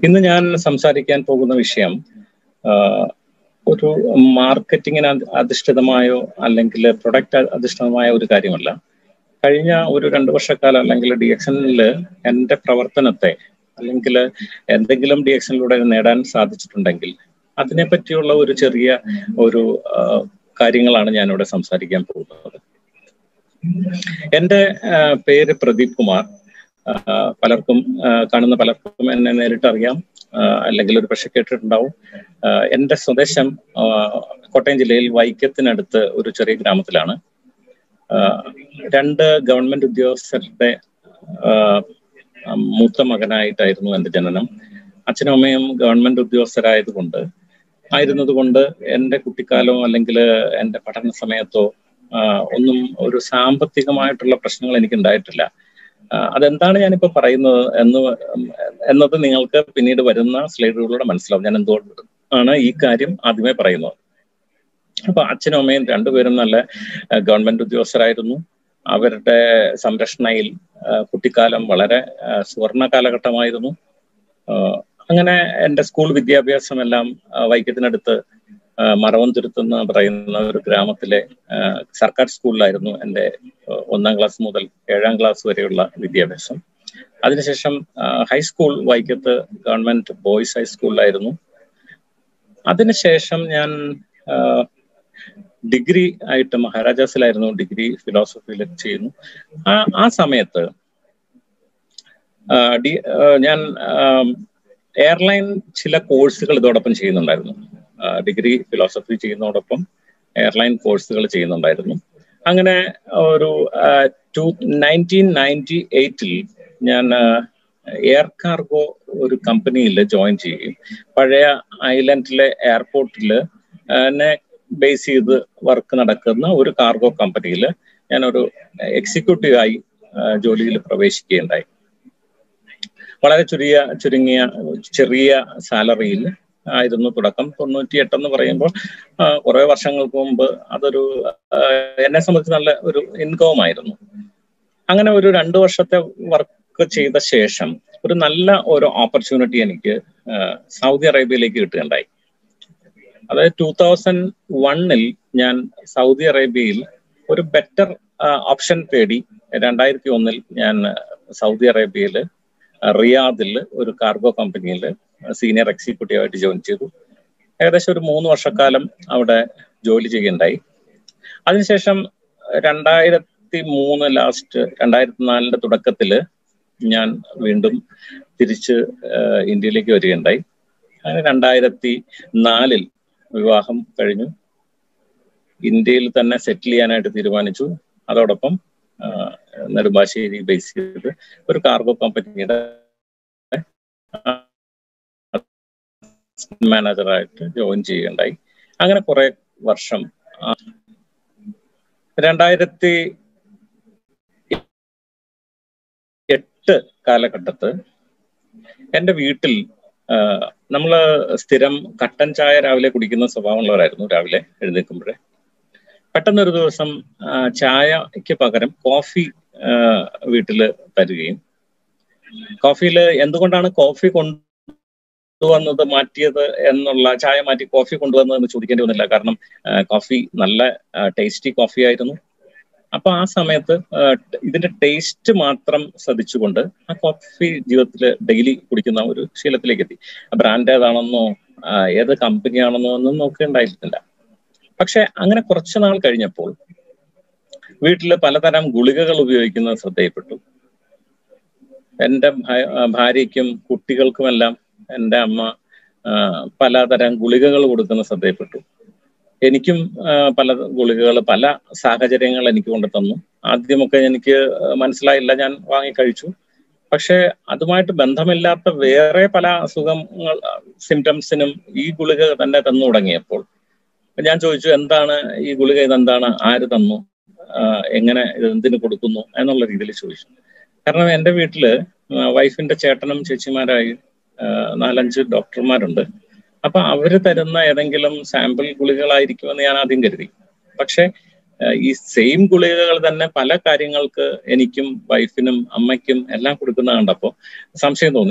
ഇന്ന് ഞാൻ സംസാരിക്കാൻ പോകുന്ന വിഷയം ഒരു മാർക്കറ്റിങ്ങിന് അധിഷ്ഠിതമായോ അല്ലെങ്കിൽ പ്രൊഡക്റ്റ് അധിഷ്ഠിതമായ ഒരു കാര്യമല്ല കഴിഞ്ഞ ഒരു രണ്ട് വർഷക്കാലം അല്ലെങ്കിൽ ഡി എക്സനിൽ എൻ്റെ പ്രവർത്തനത്തെ അല്ലെങ്കിൽ എന്തെങ്കിലും ഡി എക്സനിലൂടെ നേടാൻ സാധിച്ചിട്ടുണ്ടെങ്കിൽ അതിനെ പറ്റിയുള്ള ഒരു ചെറിയ ഒരു കാര്യങ്ങളാണ് ഞാനിവിടെ സംസാരിക്കാൻ പോകുന്നത് എൻ്റെ പേര് പ്രദീപ് കുമാർ പലർക്കും കാണുന്ന പലർക്കും എന്നെ നേരിട്ട് അറിയാം അല്ലെങ്കിൽ ഒരു പക്ഷെ കേട്ടിട്ടുണ്ടാവും എൻ്റെ സ്വദേശം കോട്ടയം ജില്ലയിൽ വൈക്കത്തിനടുത്ത് ഒരു ചെറിയ ഗ്രാമത്തിലാണ് രണ്ട് ഗവൺമെന്റ് ഉദ്യോഗസ്ഥരുടെ മൂത്ത മകനായിട്ടായിരുന്നു എൻ്റെ ജനനം അച്ഛനും അമ്മയും ഗവൺമെന്റ് ഉദ്യോഗസ്ഥരായതുകൊണ്ട് ആയിരുന്നതുകൊണ്ട് എൻ്റെ കുട്ടിക്കാലമോ അല്ലെങ്കിൽ എൻ്റെ പഠന സമയത്തോ ഒന്നും ഒരു സാമ്പത്തികമായിട്ടുള്ള പ്രശ്നങ്ങൾ എനിക്ക് ഉണ്ടായിട്ടില്ല അതെന്താണ് ഞാനിപ്പോ പറയുന്നത് എന്ന് എന്നത് നിങ്ങൾക്ക് പിന്നീട് വരുന്ന സ്ലൈഡുകളിലൂടെ മനസ്സിലാവും ഞാൻ എന്തുകൊണ്ട് ആണ് ഈ കാര്യം ആദ്യമേ പറയുന്നത് അപ്പൊ അച്ഛനും അമ്മയും രണ്ടുപേരും നല്ല ഗവൺമെന്റ് ഉദ്യോഗസ്ഥരായിരുന്നു അവരുടെ സംരക്ഷണയിൽ കുട്ടിക്കാലം വളരെ സുവർണ കാലഘട്ടമായിരുന്നു അങ്ങനെ എൻ്റെ സ്കൂൾ വിദ്യാഭ്യാസം എല്ലാം വൈക്കത്തിനടുത്ത് മറവന്തുരുത്ത് എന്ന് പറയുന്ന ഒരു ഗ്രാമത്തിലെ സർക്കാർ സ്കൂളിലായിരുന്നു എൻ്റെ ഒന്നാം ക്ലാസ് മുതൽ ഏഴാം ക്ലാസ് വരെയുള്ള വിദ്യാഭ്യാസം അതിനുശേഷം ഹൈസ്കൂൾ വൈക്കത്ത് ഗവൺമെന്റ് ബോയ്സ് ഹൈസ്കൂളിലായിരുന്നു അതിനുശേഷം ഞാൻ ഡിഗ്രി ആയിട്ട് മഹാരാജാസിലായിരുന്നു ഡിഗ്രി ഫിലോസഫിയിൽ ചെയ്യുന്നു ആ ആ സമയത്ത് ഞാൻ എയർലൈൻ ചില കോഴ്സുകൾ ഇതോടൊപ്പം ചെയ്യുന്നുണ്ടായിരുന്നു ഡിഗ്രി ഫിലോസഫി ചെയ്യുന്നതോടൊപ്പം എയർലൈൻ കോഴ്സുകൾ ചെയ്യുന്നുണ്ടായിരുന്നു അങ്ങനെ ഒരു ടു നയൻറ്റീൻ നയൻറ്റി എയ്റ്റിൽ ഞാൻ എയർ കാർഗോ ഒരു കമ്പനിയിൽ ജോയിൻ ചെയ്യുകയും പഴയ ഐലൻഡിലെ എയർപോർട്ടിൽ എന്നെ ബേസ് ചെയ്ത് വർക്ക് നടക്കുന്ന ഒരു കാർഗോ കമ്പനിയിൽ ഞാനൊരു എക്സിക്യൂട്ടീവായി ജോലിയിൽ പ്രവേശിക്കുകയുണ്ടായി വളരെ ചുരുങ്ങിയ ചുരുങ്ങിയ ചെറിയ സാലറിയിൽ ആയിരുന്നു തുടക്കം തൊണ്ണൂറ്റി എട്ടെന്ന് പറയുമ്പോൾ കുറെ വർഷങ്ങൾക്ക് മുമ്പ് അതൊരു എന്നെ സംബന്ധിച്ച് നല്ല ഒരു ഇൻകവും ആയിരുന്നു അങ്ങനെ ഒരു രണ്ടു വർഷത്തെ വർക്ക് ചെയ്ത ശേഷം ഒരു നല്ല ഒരു ഓപ്പർച്യൂണിറ്റി എനിക്ക് സൗദി അറേബ്യയിലേക്ക് കിട്ടുകയുണ്ടായി അതായത് ടൂ തൗസൻഡ് വണ്ണിൽ ഞാൻ സൗദി അറേബ്യയിൽ ഒരു ബെറ്റർ ഓപ്ഷൻ തേടി രണ്ടായിരത്തി ഒന്നിൽ ഞാൻ സൗദി അറേബ്യയിൽ റിയാദിൽ ഒരു കാർഗോ കമ്പനിയിൽ സീനിയർ എക്സിക്യൂട്ടീവ് ആയിട്ട് ജോയിൻ ചെയ്തു ഏകദേശം ഒരു മൂന്ന് വർഷക്കാലം അവിടെ ജോലി ചെയ്യുകയുണ്ടായി അതിനുശേഷം രണ്ടായിരത്തി മൂന്ന് ലാസ്റ്റ് രണ്ടായിരത്തി നാലിന്റെ തുടക്കത്തിൽ ഞാൻ വീണ്ടും തിരിച്ച് ഇന്ത്യയിലേക്ക് വരികയുണ്ടായി അങ്ങനെ രണ്ടായിരത്തി നാലിൽ വിവാഹം കഴിഞ്ഞു ഇന്ത്യയിൽ തന്നെ സെറ്റിൽ ചെയ്യാനായിട്ട് തീരുമാനിച്ചു അതോടൊപ്പം നെടുമ്പാശ്ശേരി ബേസ് ചെയ്ത് ഒരു കാർഗോ കമ്പനിയുടെ മാനേജറായിട്ട് ജോയിൻ ചെയ്യുകയുണ്ടായി അങ്ങനെ കുറെ വർഷം രണ്ടായിരത്തി എട്ട് കാലഘട്ടത്ത് എൻ്റെ വീട്ടിൽ നമ്മൾ സ്ഥിരം കട്ടൻ ചായ രാവിലെ കുടിക്കുന്ന സ്വഭാവമുള്ളവരായിരുന്നു രാവിലെ എഴുന്നേൽക്കുമ്പോഴേ പെട്ടെന്നൊരു ദിവസം ചായക്ക് പകരം കോഫി വീട്ടിൽ തരികയും കോഫിയിൽ എന്തുകൊണ്ടാണ് കോഫി കൊണ്ടുവന്നത് മാറ്റിയത് എന്നുള്ള ചായ മാറ്റി കോഫി കൊണ്ടുവന്നതെന്ന് ചോദിക്കേണ്ടി വന്നില്ല കാരണം കോഫി നല്ല ടേസ്റ്റി കോഫി ആയിരുന്നു അപ്പൊ ആ സമയത്ത് ഇതിന്റെ ടേസ്റ്റ് മാത്രം ശ്രദ്ധിച്ചുകൊണ്ട് ആ കോഫി ജീവിതത്തിൽ ഡെയിലി കുടിക്കുന്ന ഒരു ശീലത്തിലേക്ക് എത്തി ബ്രാൻഡ് ഏതാണെന്നോ ഏത് കമ്പനിയാണെന്നോ ഒന്നും നോക്കേണ്ടായിരുന്നില്ല പക്ഷെ അങ്ങനെ കുറച്ചു നാൾ കഴിഞ്ഞപ്പോൾ വീട്ടിൽ പലതരം ഗുളികകൾ ഉപയോഗിക്കുന്നത് ശ്രദ്ധയിൽപ്പെട്ടു എൻ്റെ ഭാര്യയ്ക്കും കുട്ടികൾക്കുമെല്ലാം എൻ്റെ അമ്മ പലതരം ഗുളികകൾ കൊടുക്കുന്ന ശ്രദ്ധയിൽപ്പെട്ടു എനിക്കും പല ഗുളികകൾ പല സാഹചര്യങ്ങൾ എനിക്ക് കൊണ്ടു തന്നു ആദ്യമൊക്കെ എനിക്ക് മനസ്സിലായില്ല ഞാൻ വാങ്ങിക്കഴിച്ചു പക്ഷെ അതുമായിട്ട് ബന്ധമില്ലാത്ത വേറെ പല അസുഖങ്ങൾ സിംറ്റംസിനും ഈ ഗുളിക തന്നെ തന്നു തുടങ്ങിയപ്പോൾ ഞാൻ ചോദിച്ചു എന്താണ് ഈ ഗുളിക ഇതെന്താണ് ആര് തന്നു എങ്ങനെ ഇത് എന്തിനു കൊടുക്കുന്നു എന്നുള്ള രീതിയിൽ ചോദിച്ചു കാരണം എൻ്റെ വീട്ടില് വൈഫിന്റെ ചേട്ടനും ചേച്ചിമാരായി നാലഞ്ച് ഡോക്ടർമാരുണ്ട് അപ്പൊ അവര് തരുന്ന ഏതെങ്കിലും സാമ്പിൾ ഗുളികളായിരിക്കുമെന്ന് ഞാൻ ആദ്യം കരുതി പക്ഷെ ഈ സെയിം ഗുളികകൾ തന്നെ പല കാര്യങ്ങൾക്ക് എനിക്കും വൈഫിനും അമ്മയ്ക്കും എല്ലാം കൊടുക്കുന്ന കണ്ടപ്പോൾ സംശയം തോന്നി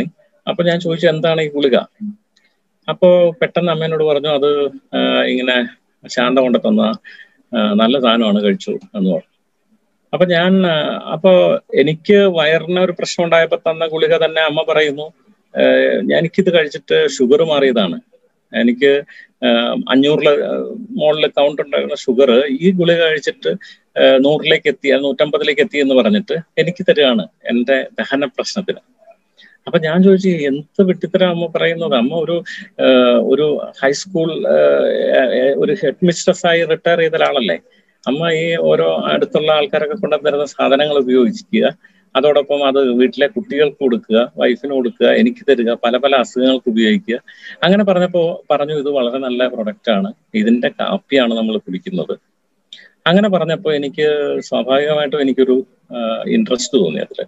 അപ്പൊ ഞാൻ ചോദിച്ചു എന്താണ് ഈ ഗുളിക അപ്പോ പെട്ടെന്ന് അമ്മേനോട് പറഞ്ഞു അത് ഇങ്ങനെ ശാന്ത കൊണ്ട് തന്ന നല്ല സാധനമാണ് കഴിച്ചു എന്ന് പറഞ്ഞു അപ്പൊ ഞാൻ അപ്പോ എനിക്ക് വയറിന് ഒരു പ്രശ്നം ഉണ്ടായപ്പോ തന്ന ഗുളിക തന്നെ അമ്മ പറയുന്നു എനിക്കിത് കഴിച്ചിട്ട് ഷുഗർ മാറിയതാണ് എനിക്ക് അഞ്ഞൂറില് മുകളിൽ കൗണ്ട് ഉണ്ടായിരുന്ന ഷുഗർ ഈ ഗുളിക കഴിച്ചിട്ട് നൂറിലേക്ക് എത്തി നൂറ്റമ്പതിലേക്ക് എത്തി എന്ന് പറഞ്ഞിട്ട് എനിക്ക് തരികയാണ് എന്റെ ദഹന പ്രശ്നത്തിന് അപ്പൊ ഞാൻ ചോദിച്ചു എന്ത് വെട്ടിത്തരം അമ്മ പറയുന്നത് അമ്മ ഒരു ഒരു ഹൈസ്കൂൾ ഒരു ഹെഡ് മിസ്ട്രസ് ആയി റിട്ടയർ ചെയ്ത ഒരാളല്ലേ അമ്മ ഈ ഓരോ അടുത്തുള്ള ആൾക്കാരൊക്കെ കൊണ്ടുതരുന്ന സാധനങ്ങൾ ഉപയോഗിക്കുക അതോടൊപ്പം അത് വീട്ടിലെ കുട്ടികൾക്ക് കൊടുക്കുക വൈഫിന് കൊടുക്കുക എനിക്ക് തരിക പല പല അസുഖങ്ങൾക്ക് ഉപയോഗിക്കുക അങ്ങനെ പറഞ്ഞപ്പോൾ പറഞ്ഞു ഇത് വളരെ നല്ല പ്രൊഡക്റ്റ് ആണ് ഇതിന്റെ കാപ്പിയാണ് നമ്മൾ കുടിക്കുന്നത് അങ്ങനെ പറഞ്ഞപ്പോൾ എനിക്ക് സ്വാഭാവികമായിട്ടും എനിക്കൊരു ഇൻട്രസ്റ്റ് തോന്നി അതിൽ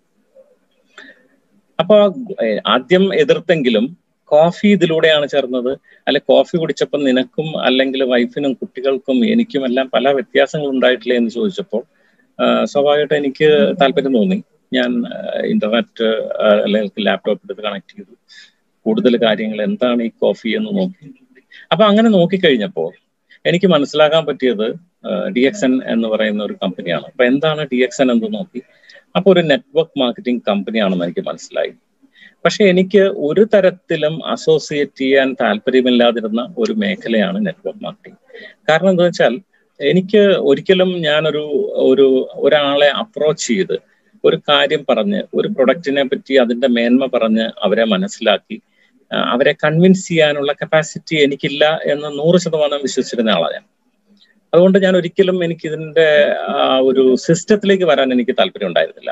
അപ്പൊ ആദ്യം എതിർത്തെങ്കിലും കോഫി ഇതിലൂടെയാണ് ചേർന്നത് അല്ലെ കോഫി കുടിച്ചപ്പോൾ നിനക്കും അല്ലെങ്കിൽ വൈഫിനും കുട്ടികൾക്കും എനിക്കും എല്ലാം പല വ്യത്യാസങ്ങൾ ഉണ്ടായിട്ടില്ലേ എന്ന് ചോദിച്ചപ്പോൾ സ്വാഭാവികമായിട്ട് എനിക്ക് താല്പര്യം തോന്നി ഞാൻ ഇന്റർനെറ്റ് അല്ലെങ്കിൽ ലാപ്ടോപ്പ് എടുത്ത് കണക്ട് ചെയ്തു കൂടുതൽ കാര്യങ്ങൾ എന്താണ് ഈ കോഫി എന്ന് നോക്കി അപ്പൊ അങ്ങനെ നോക്കിക്കഴിഞ്ഞപ്പോൾ എനിക്ക് മനസ്സിലാക്കാൻ പറ്റിയത് ഡി എക്സ് എൻ എന്ന് പറയുന്ന ഒരു കമ്പനിയാണ് അപ്പൊ എന്താണ് ഡി എക്സ് എൻ എന്ന് നോക്കി അപ്പൊ ഒരു നെറ്റ്വർക്ക് മാർക്കറ്റിംഗ് കമ്പനിയാണെന്ന് എനിക്ക് മനസ്സിലായി പക്ഷെ എനിക്ക് ഒരു തരത്തിലും അസോസിയേറ്റ് ചെയ്യാൻ താല്പര്യമില്ലാതിരുന്ന ഒരു മേഖലയാണ് നെറ്റ്വർക്ക് മാർക്കറ്റിംഗ് കാരണം എന്താ വെച്ചാൽ എനിക്ക് ഒരിക്കലും ഞാനൊരു ഒരു ഒരാളെ അപ്രോച്ച് ചെയ്ത് ഒരു കാര്യം പറഞ്ഞ് ഒരു പ്രൊഡക്റ്റിനെ പറ്റി അതിന്റെ മേന്മ പറഞ്ഞ് അവരെ മനസ്സിലാക്കി അവരെ കൺവിൻസ് ചെയ്യാനുള്ള കപ്പാസിറ്റി എനിക്കില്ല എന്ന് നൂറ് ശതമാനം വിശ്വസിച്ചിരുന്ന ആളാണ് ഞാൻ അതുകൊണ്ട് ഞാൻ ഒരിക്കലും എനിക്ക് ഇതിന്റെ ഒരു സിസ്റ്റത്തിലേക്ക് വരാൻ എനിക്ക് താല്പര്യം ഉണ്ടായിരുന്നില്ല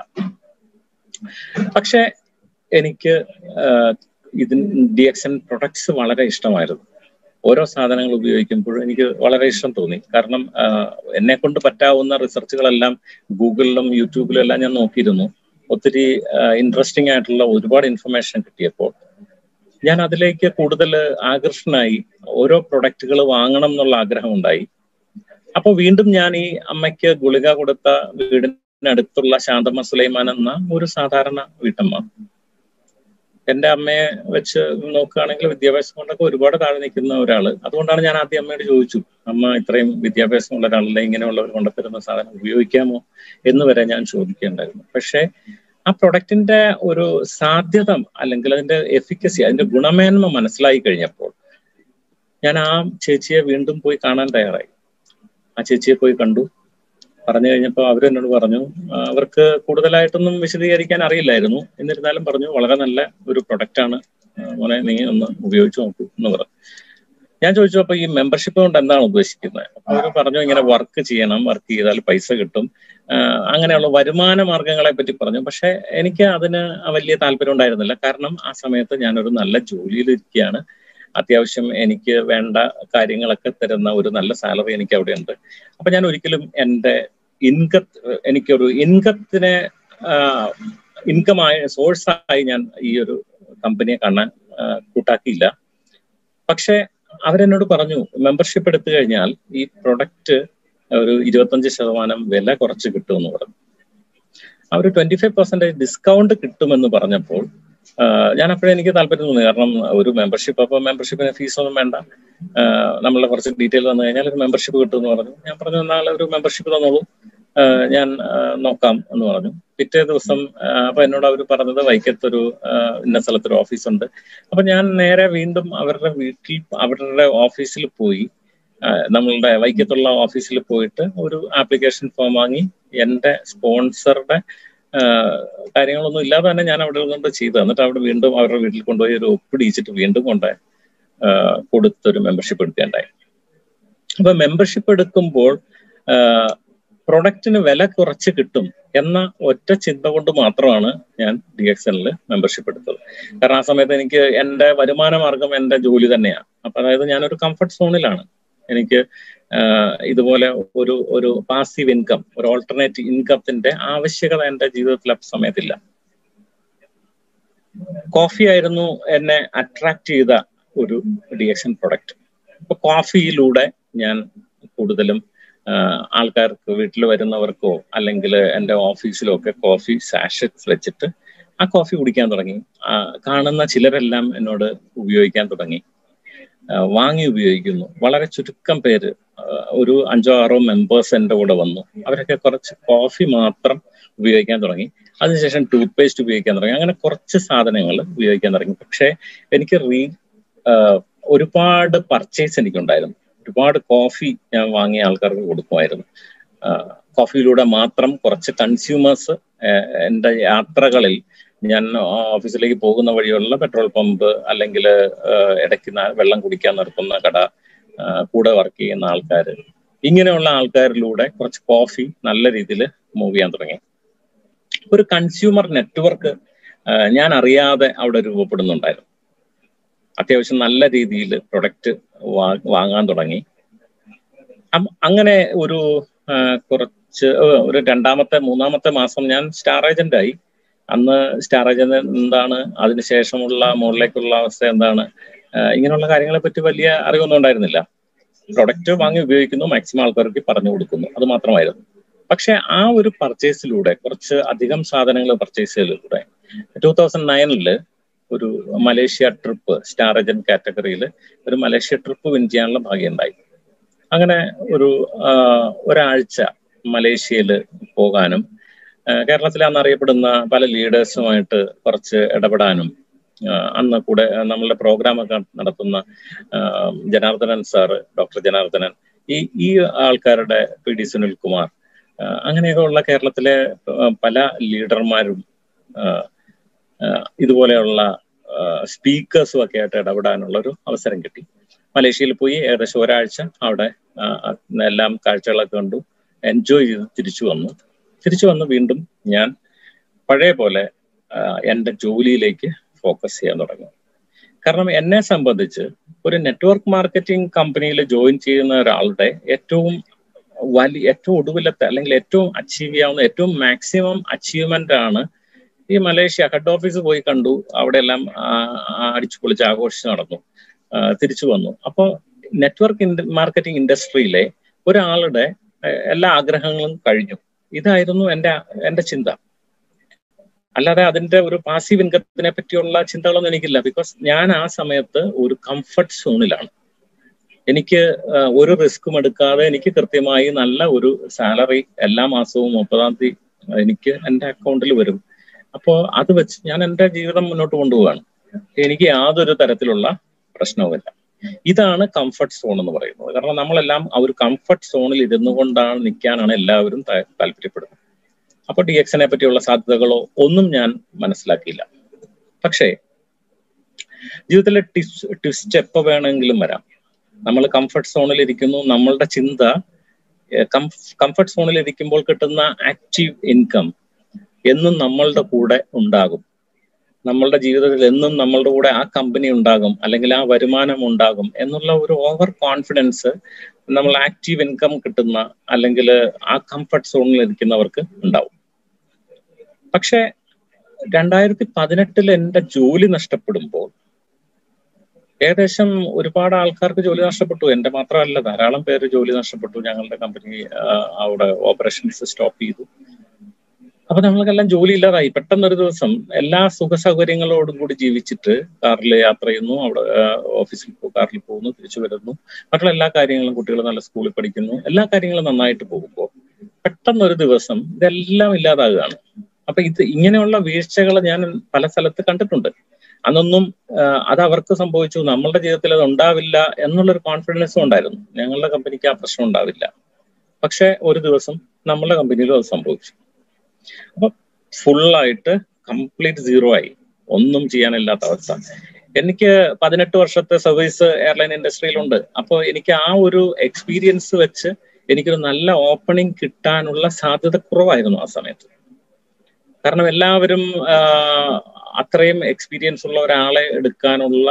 പക്ഷെ എനിക്ക് ഇതിൻ ഡി എക്സ് എൻ പ്രൊഡക്ട്സ് വളരെ ഇഷ്ടമായിരുന്നു ഓരോ സാധനങ്ങൾ ഉപയോഗിക്കുമ്പോഴും എനിക്ക് വളരെ ഇഷ്ടം തോന്നി കാരണം എന്നെ കൊണ്ട് പറ്റാവുന്ന റിസർച്ചുകളെല്ലാം ഗൂഗിളിലും യൂട്യൂബിലും എല്ലാം ഞാൻ നോക്കിയിരുന്നു ഒത്തിരി ഇൻട്രസ്റ്റിംഗ് ആയിട്ടുള്ള ഒരുപാട് ഇൻഫർമേഷൻ കിട്ടിയപ്പോൾ ഞാൻ അതിലേക്ക് കൂടുതൽ ആകർഷണനായി ഓരോ പ്രൊഡക്റ്റുകൾ വാങ്ങണം എന്നുള്ള ആഗ്രഹം ഉണ്ടായി അപ്പോൾ വീണ്ടും ഞാൻ ഈ അമ്മയ്ക്ക് ഗുളിക കൊടുത്ത വീടിനടുത്തുള്ള ശാന്തമ്മ സുലൈമാൻ എന്ന ഒരു സാധാരണ വീട്ടമ്മ എന്റെ അമ്മയെ വെച്ച് നോക്കുകയാണെങ്കിൽ വിദ്യാഭ്യാസം കൊണ്ടൊക്കെ ഒരുപാട് താഴെ നിൽക്കുന്ന ഒരാള് അതുകൊണ്ടാണ് ഞാൻ ആദ്യം അമ്മയോട് ചോദിച്ചു അമ്മ ഇത്രയും വിദ്യാഭ്യാസമുള്ള ഒരാളല്ലേ ഇങ്ങനെയുള്ളവർ കൊണ്ടുത്തരുന്ന സാധനം ഉപയോഗിക്കാമോ എന്ന് വരെ ഞാൻ ചോദിക്കേണ്ടായിരുന്നു പക്ഷേ ആ പ്രൊഡക്റ്റിന്റെ ഒരു സാധ്യത അല്ലെങ്കിൽ അതിന്റെ എഫിക്കസി അതിന്റെ ഗുണമേന്മ മനസ്സിലായി കഴിഞ്ഞപ്പോൾ ഞാൻ ആ ചേച്ചിയെ വീണ്ടും പോയി കാണാൻ തയ്യാറായി ആ ചേച്ചിയെ പോയി കണ്ടു പറഞ്ഞു കഴിഞ്ഞപ്പോൾ അവർ എന്നോട് പറഞ്ഞു അവർക്ക് കൂടുതലായിട്ടൊന്നും വിശദീകരിക്കാൻ അറിയില്ലായിരുന്നു എന്നിരുന്നാലും പറഞ്ഞു വളരെ നല്ല ഒരു പ്രൊഡക്റ്റ് ആണ് മോനെ നീ ഒന്ന് ഉപയോഗിച്ച് നോക്കൂ എന്ന് പറഞ്ഞു ഞാൻ ചോദിച്ചു അപ്പൊ ഈ മെമ്പർഷിപ്പ് കൊണ്ട് എന്താണ് ഉദ്ദേശിക്കുന്നത് അപ്പൊ അവർ പറഞ്ഞു ഇങ്ങനെ വർക്ക് ചെയ്യണം വർക്ക് ചെയ്താൽ പൈസ കിട്ടും അങ്ങനെയുള്ള വരുമാന മാർഗങ്ങളെ പറ്റി പറഞ്ഞു പക്ഷെ എനിക്ക് അതിന് വലിയ താല്പര്യം ഉണ്ടായിരുന്നില്ല കാരണം ആ സമയത്ത് ഞാനൊരു നല്ല ജോലിയിലിരിക്കുകയാണ് അത്യാവശ്യം എനിക്ക് വേണ്ട കാര്യങ്ങളൊക്കെ തരുന്ന ഒരു നല്ല സാലറി എനിക്ക് അവിടെ ഉണ്ട് അപ്പൊ ഞാൻ ഒരിക്കലും എൻ്റെ ഇൻക എനിക്കൊരു ഇൻകത്തിനെ ഇൻകമായ സോഴ്സായി ഞാൻ ഈ ഒരു കമ്പനിയെ കാണാൻ കൂട്ടാക്കിയില്ല പക്ഷെ അവരെന്നോട് പറഞ്ഞു മെമ്പർഷിപ്പ് എടുത്തു കഴിഞ്ഞാൽ ഈ പ്രൊഡക്റ്റ് ഒരു ഇരുപത്തഞ്ച് ശതമാനം വില കുറച്ച് കിട്ടുമെന്ന് പറഞ്ഞു അവർ ട്വന്റി ഫൈവ് പെർസെന്റേജ് ഡിസ്കൗണ്ട് കിട്ടുമെന്ന് പറഞ്ഞപ്പോൾ ഞാൻ അപ്പോഴേ എനിക്ക് താല്പര്യം തോന്നി കാരണം ഒരു മെമ്പർഷിപ്പ് അപ്പോൾ മെമ്പർഷിപ്പിന് ഫീസ് ഒന്നും വേണ്ട നമ്മളെ കുറച്ച് ഡീറ്റെയിൽ തന്നു കഴിഞ്ഞാൽ ഒരു മെമ്പർഷിപ്പ് കിട്ടുമെന്ന് പറഞ്ഞു ഞാൻ പറഞ്ഞു എന്നാൽ ഒരു മെമ്പർഷിപ്പ് തന്നോളൂ ഞാൻ നോക്കാം എന്ന് പറഞ്ഞു പിറ്റേ ദിവസം അപ്പൊ എന്നോട് അവർ പറഞ്ഞത് വൈക്കത്തൊരു ഇന്ന സ്ഥലത്തൊരു ഓഫീസുണ്ട് അപ്പൊ ഞാൻ നേരെ വീണ്ടും അവരുടെ വീട്ടിൽ അവരുടെ ഓഫീസിൽ പോയി നമ്മളുടെ വൈക്കത്തുള്ള ഓഫീസിൽ പോയിട്ട് ഒരു ആപ്ലിക്കേഷൻ ഫോം വാങ്ങി എൻ്റെ സ്പോൺസറുടെ കാര്യങ്ങളൊന്നും ഇല്ലാതെ തന്നെ ഞാൻ അവിടെ കൊണ്ട് ചെയ്തു എന്നിട്ട് അവിടെ വീണ്ടും അവരുടെ വീട്ടിൽ കൊണ്ടുപോയി ഒരു ഒപ്പിടിച്ചിട്ട് വീണ്ടും കൊണ്ട് കൊടുത്തൊരു മെമ്പർഷിപ്പ് എടുക്കേണ്ടായി അപ്പൊ മെമ്പർഷിപ്പ് എടുക്കുമ്പോൾ പ്രൊഡക്റ്റിന് വില കുറച്ച് കിട്ടും എന്ന ഒറ്റ ചിന്ത കൊണ്ട് മാത്രമാണ് ഞാൻ ഡി എക്സ് എല്ലിൽ മെമ്പർഷിപ്പ് എടുത്തത് കാരണം ആ സമയത്ത് എനിക്ക് എൻ്റെ വരുമാന മാർഗം എൻ്റെ ജോലി തന്നെയാണ് അപ്പൊ അതായത് ഞാനൊരു കംഫർട്ട് സോണിലാണ് എനിക്ക് ഇതുപോലെ ഒരു ഒരു പാസീവ് ഇൻകം ഒരു ഓൾട്ടർനേറ്റ് ഇൻകത്തിന്റെ ആവശ്യകത എൻ്റെ ജീവിതത്തിൽ ആ സമയത്തില്ല കോഫി ആയിരുന്നു എന്നെ അട്രാക്ട് ചെയ്ത ഒരു ഡി എക്സ് എൻ പ്രൊഡക്റ്റ് അപ്പൊ കോഫിയിലൂടെ ഞാൻ കൂടുതലും ആൾക്കാർക്ക് വീട്ടിൽ വരുന്നവർക്കോ അല്ലെങ്കിൽ എൻ്റെ ഓഫീസിലോ ഒക്കെ കോഫി സാഷറ്റ്സ് വെച്ചിട്ട് ആ കോഫി കുടിക്കാൻ തുടങ്ങി കാണുന്ന ചിലരെല്ലാം എന്നോട് ഉപയോഗിക്കാൻ തുടങ്ങി വാങ്ങി ഉപയോഗിക്കുന്നു വളരെ ചുരുക്കം പേര് ഒരു അഞ്ചോ ആറോ മെമ്പേഴ്സ് എൻ്റെ കൂടെ വന്നു അവരൊക്കെ കുറച്ച് കോഫി മാത്രം ഉപയോഗിക്കാൻ തുടങ്ങി അതിനുശേഷം ടൂത്ത് പേസ്റ്റ് ഉപയോഗിക്കാൻ തുടങ്ങി അങ്ങനെ കുറച്ച് സാധനങ്ങൾ ഉപയോഗിക്കാൻ തുടങ്ങി പക്ഷേ എനിക്ക് റീ ഒരുപാട് പർച്ചേസ് എനിക്കുണ്ടായിരുന്നു ഒരുപാട് കോഫി ഞാൻ വാങ്ങിയ ആൾക്കാർക്ക് കൊടുക്കുമായിരുന്നു കോഫിയിലൂടെ മാത്രം കുറച്ച് കൺസ്യൂമേഴ്സ് എൻ്റെ യാത്രകളിൽ ഞാൻ ഓഫീസിലേക്ക് പോകുന്ന വഴിയുള്ള പെട്രോൾ പമ്പ് അല്ലെങ്കിൽ ഇടയ്ക്ക് വെള്ളം കുടിക്കാൻ നിർത്തുന്ന കട കൂടെ വർക്ക് ചെയ്യുന്ന ആൾക്കാർ ഇങ്ങനെയുള്ള ആൾക്കാരിലൂടെ കുറച്ച് കോഫി നല്ല രീതിയിൽ മൂവ് ചെയ്യാൻ തുടങ്ങി ഒരു കൺസ്യൂമർ നെറ്റ്വർക്ക് ഞാൻ അറിയാതെ അവിടെ രൂപപ്പെടുന്നുണ്ടായിരുന്നു അത്യാവശ്യം നല്ല രീതിയിൽ പ്രൊഡക്റ്റ് വാങ്ങാൻ തുടങ്ങി അങ്ങനെ ഒരു കുറച്ച് ഒരു രണ്ടാമത്തെ മൂന്നാമത്തെ മാസം ഞാൻ സ്റ്റാർ ഏജന്റ് ആയി അന്ന് സ്റ്റാർ ഏജന്റ് എന്താണ് അതിനുശേഷമുള്ള മുകളിലേക്കുള്ള അവസ്ഥ എന്താണ് ഇങ്ങനെയുള്ള കാര്യങ്ങളെ പറ്റി വലിയ അറിവൊന്നും ഉണ്ടായിരുന്നില്ല പ്രൊഡക്റ്റ് വാങ്ങി ഉപയോഗിക്കുന്നു മാക്സിമം ആൾക്കാർക്ക് പറഞ്ഞു കൊടുക്കുന്നു അത് മാത്രമായിരുന്നു പക്ഷെ ആ ഒരു പർച്ചേസിലൂടെ കുറച്ച് അധികം സാധനങ്ങൾ പർച്ചേസ് ചെയ്തതിലൂടെ ടൂ തൗസൻഡ് നയനില് ഒരു മലേഷ്യ ട്രിപ്പ് സ്റ്റാർ ഏജന്റ് കാറ്റഗറിയിൽ ഒരു മലേഷ്യ ട്രിപ്പ് വിൻ ചെയ്യാനുള്ള ഭാഗ്യം ഉണ്ടായി അങ്ങനെ ഒരു ഒരാഴ്ച മലേഷ്യയിൽ പോകാനും കേരളത്തിൽ അന്ന് അറിയപ്പെടുന്ന പല ലീഡേഴ്സുമായിട്ട് കുറച്ച് ഇടപെടാനും അന്ന് കൂടെ നമ്മളുടെ പ്രോഗ്രാം ഒക്കെ നടത്തുന്ന ജനാർദ്ദനൻ സാറ് ഡോക്ടർ ജനാർദ്ദനൻ ഈ ഈ ആൾക്കാരുടെ പി ഡി സുനിൽകുമാർ അങ്ങനെയൊക്കെ ഉള്ള കേരളത്തിലെ പല ലീഡർമാരും ഇതുപോലെയുള്ള സ്പീക്കേഴ്സും ഒക്കെ ആയിട്ട് ഇടപെടാനുള്ള ഒരു അവസരം കിട്ടി മലേഷ്യയിൽ പോയി ഏകദേശം ഒരാഴ്ച അവിടെ എല്ലാം കാഴ്ചകളൊക്കെ കണ്ടു എൻജോയ് ചെയ്ത് തിരിച്ചു വന്നു തിരിച്ചു വന്ന് വീണ്ടും ഞാൻ പഴയ പോലെ എൻ്റെ ജോലിയിലേക്ക് ഫോക്കസ് ചെയ്യാൻ തുടങ്ങി കാരണം എന്നെ സംബന്ധിച്ച് ഒരു നെറ്റ്വർക്ക് മാർക്കറ്റിംഗ് കമ്പനിയിൽ ജോയിൻ ചെയ്യുന്ന ഒരാളുടെ ഏറ്റവും വലിയ ഏറ്റവും ഒടുവിലത്തെ അല്ലെങ്കിൽ ഏറ്റവും അച്ചീവ് ചെയ്യാവുന്ന ഏറ്റവും മാക്സിമം അച്ചീവ്മെന്റ് ആണ് ഈ മലേഷ്യ ഹെഡ് ഓഫീസ് പോയി കണ്ടു അവിടെ എല്ലാം അടിച്ചു പൊളിച്ച് ആഘോഷിച്ച് നടന്നു തിരിച്ചു വന്നു അപ്പോൾ നെറ്റ്വർക്ക് മാർക്കറ്റിംഗ് ഇൻഡസ്ട്രിയിലെ ഒരാളുടെ എല്ലാ ആഗ്രഹങ്ങളും കഴിഞ്ഞു ഇതായിരുന്നു എൻ്റെ എൻ്റെ ചിന്ത അല്ലാതെ അതിന്റെ ഒരു പാസീവ് ഇൻകത്തിനെ പറ്റിയുള്ള ചിന്തകളൊന്നും എനിക്കില്ല ബിക്കോസ് ഞാൻ ആ സമയത്ത് ഒരു കംഫർട്ട് സോണിലാണ് എനിക്ക് ഒരു റിസ്ക്കും എടുക്കാതെ എനിക്ക് കൃത്യമായി നല്ല ഒരു സാലറി എല്ലാ മാസവും മുപ്പതാം തീയതി എനിക്ക് എൻ്റെ അക്കൗണ്ടിൽ വരും അപ്പോൾ അത് വെച്ച് ഞാൻ എൻ്റെ ജീവിതം മുന്നോട്ട് കൊണ്ടുപോവാണ് എനിക്ക് യാതൊരു തരത്തിലുള്ള പ്രശ്നവുമില്ല ഇതാണ് കംഫർട്ട് സോൺ എന്ന് പറയുന്നത് കാരണം നമ്മളെല്ലാം ആ ഒരു കംഫർട്ട് സോണിൽ ഇരുന്നു കൊണ്ടാണ് നിൽക്കാനാണ് എല്ലാവരും താല്പര്യപ്പെടുന്നത് അപ്പൊ ഡി എക്സിനെ പറ്റിയുള്ള സാധ്യതകളോ ഒന്നും ഞാൻ മനസ്സിലാക്കിയില്ല പക്ഷേ ജീവിതത്തിലെ ടിസ് ട്വിസ്റ്റ് എപ്പോ വേണമെങ്കിലും വരാം നമ്മൾ കംഫർട്ട് സോണിൽ ഇരിക്കുന്നു നമ്മളുടെ ചിന്ത കംഫർട്ട് സോണിൽ ഇരിക്കുമ്പോൾ കിട്ടുന്ന ആക്റ്റീവ് ഇൻകം എന്നും നമ്മളുടെ കൂടെ ഉണ്ടാകും നമ്മളുടെ ജീവിതത്തിൽ എന്നും നമ്മളുടെ കൂടെ ആ കമ്പനി ഉണ്ടാകും അല്ലെങ്കിൽ ആ വരുമാനം ഉണ്ടാകും എന്നുള്ള ഒരു ഓവർ കോൺഫിഡൻസ് നമ്മൾ ആക്റ്റീവ് ഇൻകം കിട്ടുന്ന അല്ലെങ്കിൽ ആ കംഫർട്ട് സോണിൽ ഇരിക്കുന്നവർക്ക് ഉണ്ടാവും പക്ഷെ രണ്ടായിരത്തി പതിനെട്ടിൽ എൻ്റെ ജോലി നഷ്ടപ്പെടുമ്പോൾ ഏകദേശം ഒരുപാട് ആൾക്കാർക്ക് ജോലി നഷ്ടപ്പെട്ടു എൻ്റെ മാത്രമല്ല ധാരാളം പേര് ജോലി നഷ്ടപ്പെട്ടു ഞങ്ങളുടെ കമ്പനി അവിടെ ഓപ്പറേഷൻസ് സ്റ്റോപ്പ് ചെയ്തു അപ്പൊ നമ്മൾക്കെല്ലാം ജോലി ഇല്ലാതായി പെട്ടെന്നൊരു ദിവസം എല്ലാ സുഖ സൗകര്യങ്ങളോടും കൂടി ജീവിച്ചിട്ട് കാറിൽ യാത്ര ചെയ്യുന്നു അവിടെ ഓഫീസിൽ കാറിൽ പോകുന്നു തിരിച്ചു വരുന്നു മറ്റുള്ള എല്ലാ കാര്യങ്ങളും കുട്ടികൾ നല്ല സ്കൂളിൽ പഠിക്കുന്നു എല്ലാ കാര്യങ്ങളും നന്നായിട്ട് പോകുമ്പോൾ പെട്ടെന്നൊരു ദിവസം ഇതെല്ലാം ഇല്ലാതാകുകയാണ് അപ്പൊ ഇത് ഇങ്ങനെയുള്ള വീഴ്ചകൾ ഞാൻ പല സ്ഥലത്ത് കണ്ടിട്ടുണ്ട് അന്നൊന്നും അത് അവർക്ക് സംഭവിച്ചു നമ്മളുടെ ജീവിതത്തിൽ അത് ഉണ്ടാവില്ല എന്നുള്ളൊരു കോൺഫിഡൻസും ഉണ്ടായിരുന്നു ഞങ്ങളുടെ കമ്പനിക്ക് ആ പ്രശ്നം ഉണ്ടാവില്ല പക്ഷെ ഒരു ദിവസം നമ്മളുടെ കമ്പനിയിലും അത് സംഭവിച്ചു അപ്പൊ ഫുള്ളായിട്ട് കംപ്ലീറ്റ് സീറോ ആയി ഒന്നും ചെയ്യാനില്ലാത്ത അവസ്ഥ എനിക്ക് പതിനെട്ട് വർഷത്തെ സർവീസ് എയർലൈൻ ഇൻഡസ്ട്രിയിലുണ്ട് അപ്പോൾ എനിക്ക് ആ ഒരു എക്സ്പീരിയൻസ് വെച്ച് എനിക്കൊരു നല്ല ഓപ്പണിംഗ് കിട്ടാനുള്ള സാധ്യത കുറവായിരുന്നു ആ സമയത്ത് കാരണം എല്ലാവരും അത്രയും എക്സ്പീരിയൻസ് ഉള്ള ഒരാളെ എടുക്കാനുള്ള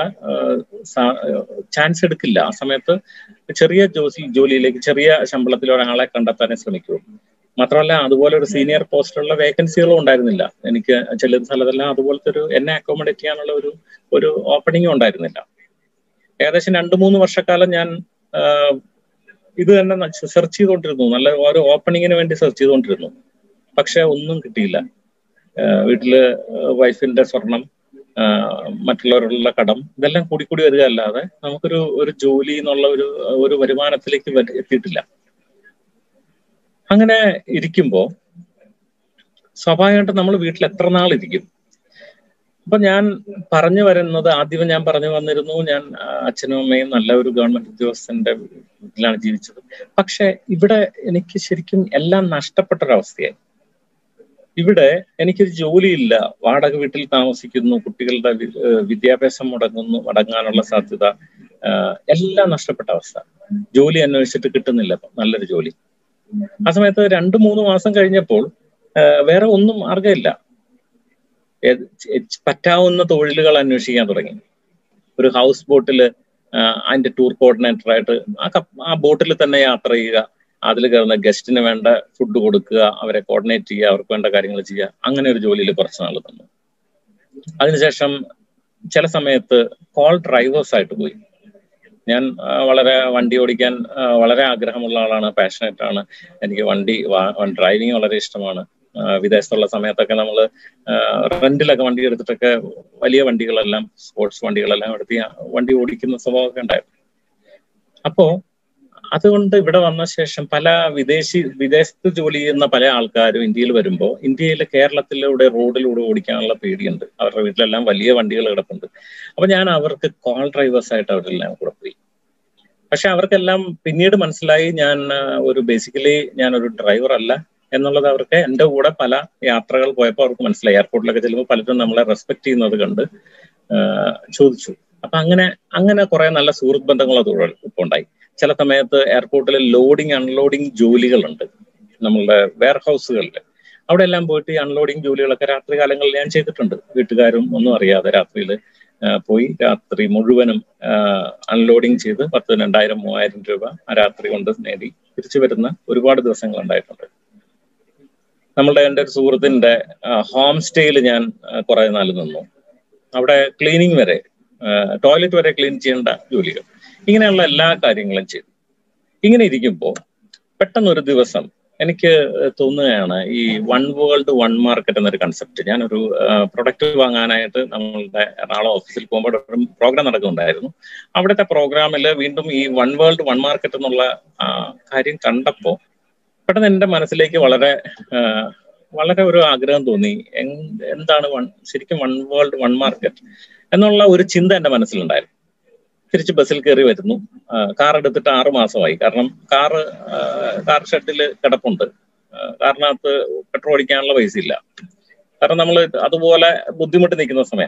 ചാൻസ് എടുക്കില്ല ആ സമയത്ത് ചെറിയ ജോലി ജോലിയിലേക്ക് ചെറിയ ശമ്പളത്തിൽ ഒരാളെ കണ്ടെത്താനേ ശ്രമിക്കൂ മാത്രമല്ല അതുപോലെ ഒരു സീനിയർ പോസ്റ്റുള്ള വേക്കൻസികളും ഉണ്ടായിരുന്നില്ല എനിക്ക് ചെല്ലുന്ന സ്ഥലത്തെല്ലാം അതുപോലത്തെ ഒരു എന്നെ അക്കോമഡേറ്റ് ചെയ്യാനുള്ള ഒരു ഒരു ഓപ്പണിംഗും ഉണ്ടായിരുന്നില്ല ഏകദേശം രണ്ടു മൂന്ന് വർഷക്കാലം ഞാൻ ഇത് തന്നെ സെർച്ച് ചെയ്തുകൊണ്ടിരുന്നു നല്ല ഓരോ ഓപ്പണിങ്ങിന് വേണ്ടി സെർച്ച് ചെയ്തുകൊണ്ടിരുന്നു പക്ഷെ ഒന്നും കിട്ടിയില്ല വീട്ടില് വൈഫിന്റെ സ്വർണം മറ്റുള്ളവരുള്ള കടം ഇതെല്ലാം കൂടി കൂടി വരിക അല്ലാതെ നമുക്കൊരു ഒരു ജോലി എന്നുള്ള ഒരു ഒരു വരുമാനത്തിലേക്ക് എത്തിയിട്ടില്ല അങ്ങനെ ഇരിക്കുമ്പോ സ്വാഭാവികമായിട്ട് നമ്മൾ വീട്ടിൽ എത്ര നാൾ ഇരിക്കും അപ്പൊ ഞാൻ പറഞ്ഞു വരുന്നത് ആദ്യം ഞാൻ പറഞ്ഞു വന്നിരുന്നു ഞാൻ അച്ഛനും അമ്മയും നല്ല ഒരു ഗവൺമെന്റ് ഉദ്യോഗസ്ഥന്റെ വീട്ടിലാണ് ജീവിച്ചത് പക്ഷെ ഇവിടെ എനിക്ക് ശരിക്കും എല്ലാം നഷ്ടപ്പെട്ട ഒരവസ്ഥയായി ഇവിടെ എനിക്കൊരു ജോലിയില്ല വാടക വീട്ടിൽ താമസിക്കുന്നു കുട്ടികളുടെ വിദ്യാഭ്യാസം മുടങ്ങുന്നു മുടങ്ങാനുള്ള സാധ്യത എല്ലാം നഷ്ടപ്പെട്ട അവസ്ഥ ജോലി അന്വേഷിച്ചിട്ട് കിട്ടുന്നില്ല നല്ലൊരു ജോലി ആ സമയത്ത് രണ്ടു മൂന്ന് മാസം കഴിഞ്ഞപ്പോൾ വേറെ ഒന്നും മാർഗമില്ല പറ്റാവുന്ന തൊഴിലുകൾ അന്വേഷിക്കാൻ തുടങ്ങി ഒരു ഹൗസ് ബോട്ടില് അതിന്റെ ടൂർ കോർഡിനേറ്ററായിട്ട് ആ ആ ബോട്ടിൽ തന്നെ യാത്ര ചെയ്യുക അതിൽ കയറുന്ന ഗസ്റ്റിന് വേണ്ട ഫുഡ് കൊടുക്കുക അവരെ കോർഡിനേറ്റ് ചെയ്യുക അവർക്ക് വേണ്ട കാര്യങ്ങൾ ചെയ്യുക അങ്ങനെ ഒരു ജോലിയിൽ കുറച്ച് നാൾ തന്നു അതിനുശേഷം ചില സമയത്ത് കോൾ ഡ്രൈവേഴ്സ് ആയിട്ട് പോയി ഞാൻ വളരെ വണ്ടി ഓടിക്കാൻ വളരെ ആഗ്രഹമുള്ള ആളാണ് പാഷനറ്റ് ആണ് എനിക്ക് വണ്ടി ഡ്രൈവിംഗ് വളരെ ഇഷ്ടമാണ് വിദേശത്തുള്ള സമയത്തൊക്കെ നമ്മൾ റെന്റിലൊക്കെ വണ്ടി എടുത്തിട്ടൊക്കെ വലിയ വണ്ടികളെല്ലാം സ്പോർട്സ് വണ്ടികളെല്ലാം എടുത്ത് വണ്ടി ഓടിക്കുന്ന സ്വഭാവമൊക്കെ ഉണ്ടായിരുന്നു അപ്പോ അതുകൊണ്ട് ഇവിടെ വന്ന ശേഷം പല വിദേശി വിദേശത്ത് ജോലി ചെയ്യുന്ന പല ആൾക്കാരും ഇന്ത്യയിൽ വരുമ്പോൾ ഇന്ത്യയിൽ കേരളത്തിലൂടെ റോഡിലൂടെ ഓടിക്കാനുള്ള പേടിയുണ്ട് അവരുടെ വീട്ടിലെല്ലാം വലിയ വണ്ടികൾ കിടപ്പുണ്ട് അപ്പൊ ഞാൻ അവർക്ക് കോൾ ഡ്രൈവേഴ്സ് ആയിട്ട് അവരെല്ലാം കൂടെ പോയി പക്ഷെ അവർക്കെല്ലാം പിന്നീട് മനസ്സിലായി ഞാൻ ഒരു ബേസിക്കലി ഞാൻ ഒരു ഡ്രൈവർ അല്ല എന്നുള്ളത് അവർക്ക് എൻ്റെ കൂടെ പല യാത്രകൾ പോയപ്പോൾ അവർക്ക് മനസ്സിലായി എയർപോർട്ടിലൊക്കെ ചെല്ലുമ്പോൾ പലരും നമ്മളെ റെസ്പെക്ട് ചെയ്യുന്നത് കണ്ട് ചോദിച്ചു അപ്പൊ അങ്ങനെ അങ്ങനെ കുറെ നല്ല സുഹൃത്ത് ബന്ധങ്ങൾ അതോടെ ഇപ്പോൾ ഉണ്ടായി ചില സമയത്ത് എയർപോർട്ടിൽ ലോഡിങ് അൺലോഡിങ് ജോലികളുണ്ട് നമ്മളുടെ വെയർ ഹൗസുകളിൽ അവിടെ എല്ലാം പോയിട്ട് ഈ അൺലോഡിങ് ജോലികളൊക്കെ രാത്രി കാലങ്ങളിൽ ഞാൻ ചെയ്തിട്ടുണ്ട് വീട്ടുകാരും ഒന്നും അറിയാതെ രാത്രിയിൽ പോയി രാത്രി മുഴുവനും അൺലോഡിങ് ചെയ്ത് പത്ത് രണ്ടായിരം മൂവായിരം രൂപ ആ രാത്രി കൊണ്ട് നേടി തിരിച്ചു വരുന്ന ഒരുപാട് ദിവസങ്ങൾ ഉണ്ടായിട്ടുണ്ട് നമ്മളുടെ എൻ്റെ ഒരു സുഹൃത്തിന്റെ ഹോം സ്റ്റേയിൽ ഞാൻ കുറെ നാൾ നിന്നു അവിടെ ക്ലീനിങ് വരെ ടോയ്ലറ്റ് വരെ ക്ലീൻ ചെയ്യേണ്ട ജോലികൾ ഇങ്ങനെയുള്ള എല്ലാ കാര്യങ്ങളും ചെയ്തു ഇങ്ങനെ ഇരിക്കുമ്പോൾ പെട്ടെന്ന് ഒരു ദിവസം എനിക്ക് തോന്നുകയാണ് ഈ വൺ വേൾഡ് വൺ മാർക്കറ്റ് എന്നൊരു കൺസെപ്റ്റ് ഞാനൊരു പ്രൊഡക്റ്റ് വാങ്ങാനായിട്ട് നമ്മളുടെ എറണാകുളം ഓഫീസിൽ പോകുമ്പോൾ ഒരു പ്രോഗ്രാം നടക്കുന്നുണ്ടായിരുന്നു അവിടുത്തെ പ്രോഗ്രാമിൽ വീണ്ടും ഈ വൺ വേൾഡ് വൺ മാർക്കറ്റ് എന്നുള്ള കാര്യം കണ്ടപ്പോൾ പെട്ടെന്ന് എൻ്റെ മനസ്സിലേക്ക് വളരെ വളരെ ഒരു ആഗ്രഹം തോന്നി എന്താണ് വൺ ശരിക്കും വൺ വേൾഡ് വൺ മാർക്കറ്റ് എന്നുള്ള ഒരു ചിന്ത എൻ്റെ മനസ്സിലുണ്ടായിരുന്നു തിരിച്ച് ബസ്സിൽ കയറി വരുന്നു കാർ എടുത്തിട്ട് ആറു മാസമായി കാരണം കാറ് കാർ ഷെഡിൽ കിടപ്പുണ്ട് കാറിനകത്ത് പെട്രോൾ അടിക്കാനുള്ള പൈസ ഇല്ല കാരണം നമ്മൾ അതുപോലെ ബുദ്ധിമുട്ട് നിൽക്കുന്ന സമയം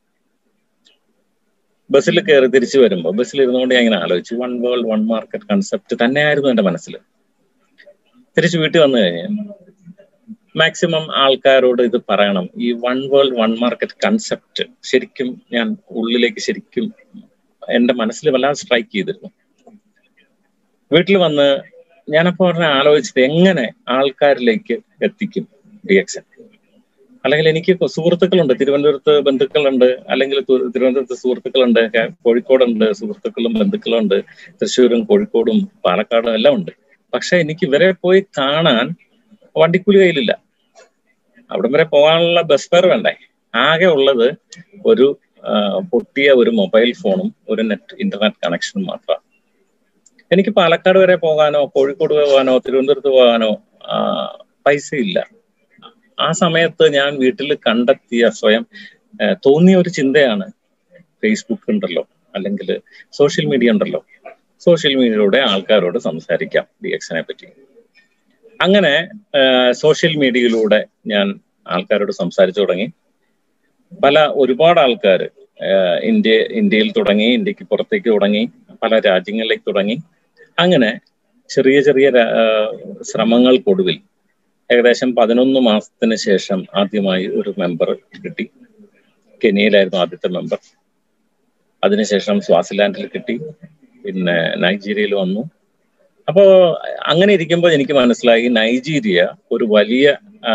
ബസ്സിൽ കയറി തിരിച്ചു വരുമ്പോൾ ബസ്സിൽ ഇരുന്നുകൊണ്ട് ഞാൻ ഇങ്ങനെ ആലോചിച്ചു one world one market concept തന്നെയായിരുന്നു എൻ്റെ മനസ്സിൽ തിരിച്ചു വീട്ടിൽ വന്നു കഴിഞ്ഞ് മാക്സിമം ആൾക്കാരോട് ഇത് പറയണം ഈ one world one market concept ശരിക്കും ഞാൻ ഉള്ളിലേക്ക് ശരിക്കും എന്റെ മനസ്സിൽ വല്ലാതെ സ്ട്രൈക്ക് ചെയ്തിരുന്നു വീട്ടിൽ വന്ന് ഞാനപ്പോ പറഞ്ഞ ആലോചിച്ചത് എങ്ങനെ ആൾക്കാരിലേക്ക് എത്തിക്കും ഡി എക്സ് അല്ലെങ്കിൽ എനിക്ക് സുഹൃത്തുക്കളുണ്ട് തിരുവനന്തപുരത്ത് ബന്ധുക്കളുണ്ട് അല്ലെങ്കിൽ തിരുവനന്തപുരത്ത് സുഹൃത്തുക്കളുണ്ട് കോഴിക്കോടുണ്ട് സുഹൃത്തുക്കളും ബന്ധുക്കളും ഉണ്ട് തൃശ്ശൂരും കോഴിക്കോടും പാലക്കാടും എല്ലാം ഉണ്ട് പക്ഷെ എനിക്ക് ഇവരെ പോയി കാണാൻ വണ്ടിക്കൂലി കയ്യിലില്ല അവിടം വരെ പോകാനുള്ള ബസ് ഫെയർ വേണ്ടേ ആകെ ഉള്ളത് ഒരു പൊട്ടിയ ഒരു മൊബൈൽ ഫോണും ഒരു നെറ്റ് ഇന്റർനെറ്റ് കണക്ഷനും മാത്രമാണ് എനിക്ക് പാലക്കാട് വരെ പോകാനോ കോഴിക്കോട് പോകാനോ തിരുവനന്തപുരത്ത് പോകാനോ പൈസ ഇല്ല ആ സമയത്ത് ഞാൻ വീട്ടിൽ കണ്ടെത്തിയ സ്വയം തോന്നിയ ഒരു ചിന്തയാണ് ഫേസ്ബുക്ക് ഉണ്ടല്ലോ അല്ലെങ്കിൽ സോഷ്യൽ മീഡിയ ഉണ്ടല്ലോ സോഷ്യൽ മീഡിയയിലൂടെ ആൾക്കാരോട് സംസാരിക്കാം ഡി എക്സിനെ പറ്റി അങ്ങനെ സോഷ്യൽ മീഡിയയിലൂടെ ഞാൻ ആൾക്കാരോട് സംസാരിച്ചു തുടങ്ങി പല ഒരുപാട് ആൾക്കാർ ഇന്ത്യ ഇന്ത്യയിൽ തുടങ്ങി ഇന്ത്യക്ക് പുറത്തേക്ക് തുടങ്ങി പല രാജ്യങ്ങളിലേക്ക് തുടങ്ങി അങ്ങനെ ചെറിയ ചെറിയ ശ്രമങ്ങൾക്കൊടുവിൽ ഏകദേശം പതിനൊന്ന് മാസത്തിന് ശേഷം ആദ്യമായി ഒരു മെമ്പർ കിട്ടി കെനിയയിലായിരുന്നു ആദ്യത്തെ മെമ്പർ അതിനുശേഷം സ്വാസിലാൻഡിൽ കിട്ടി പിന്നെ നൈജീരിയയിൽ വന്നു അപ്പോ അങ്ങനെ ഇരിക്കുമ്പോൾ എനിക്ക് മനസ്സിലായി നൈജീരിയ ഒരു വലിയ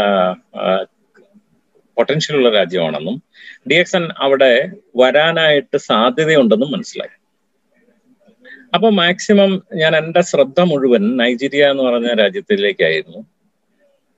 പൊട്ടൻഷ്യൽ ഉള്ള രാജ്യമാണെന്നും ഡി എക്സ് എൻ അവിടെ വരാനായിട്ട് സാധ്യതയുണ്ടെന്നും മനസ്സിലായി അപ്പൊ മാക്സിമം ഞാൻ എൻ്റെ ശ്രദ്ധ മുഴുവൻ നൈജീരിയ എന്ന് പറഞ്ഞ രാജ്യത്തിലേക്കായിരുന്നു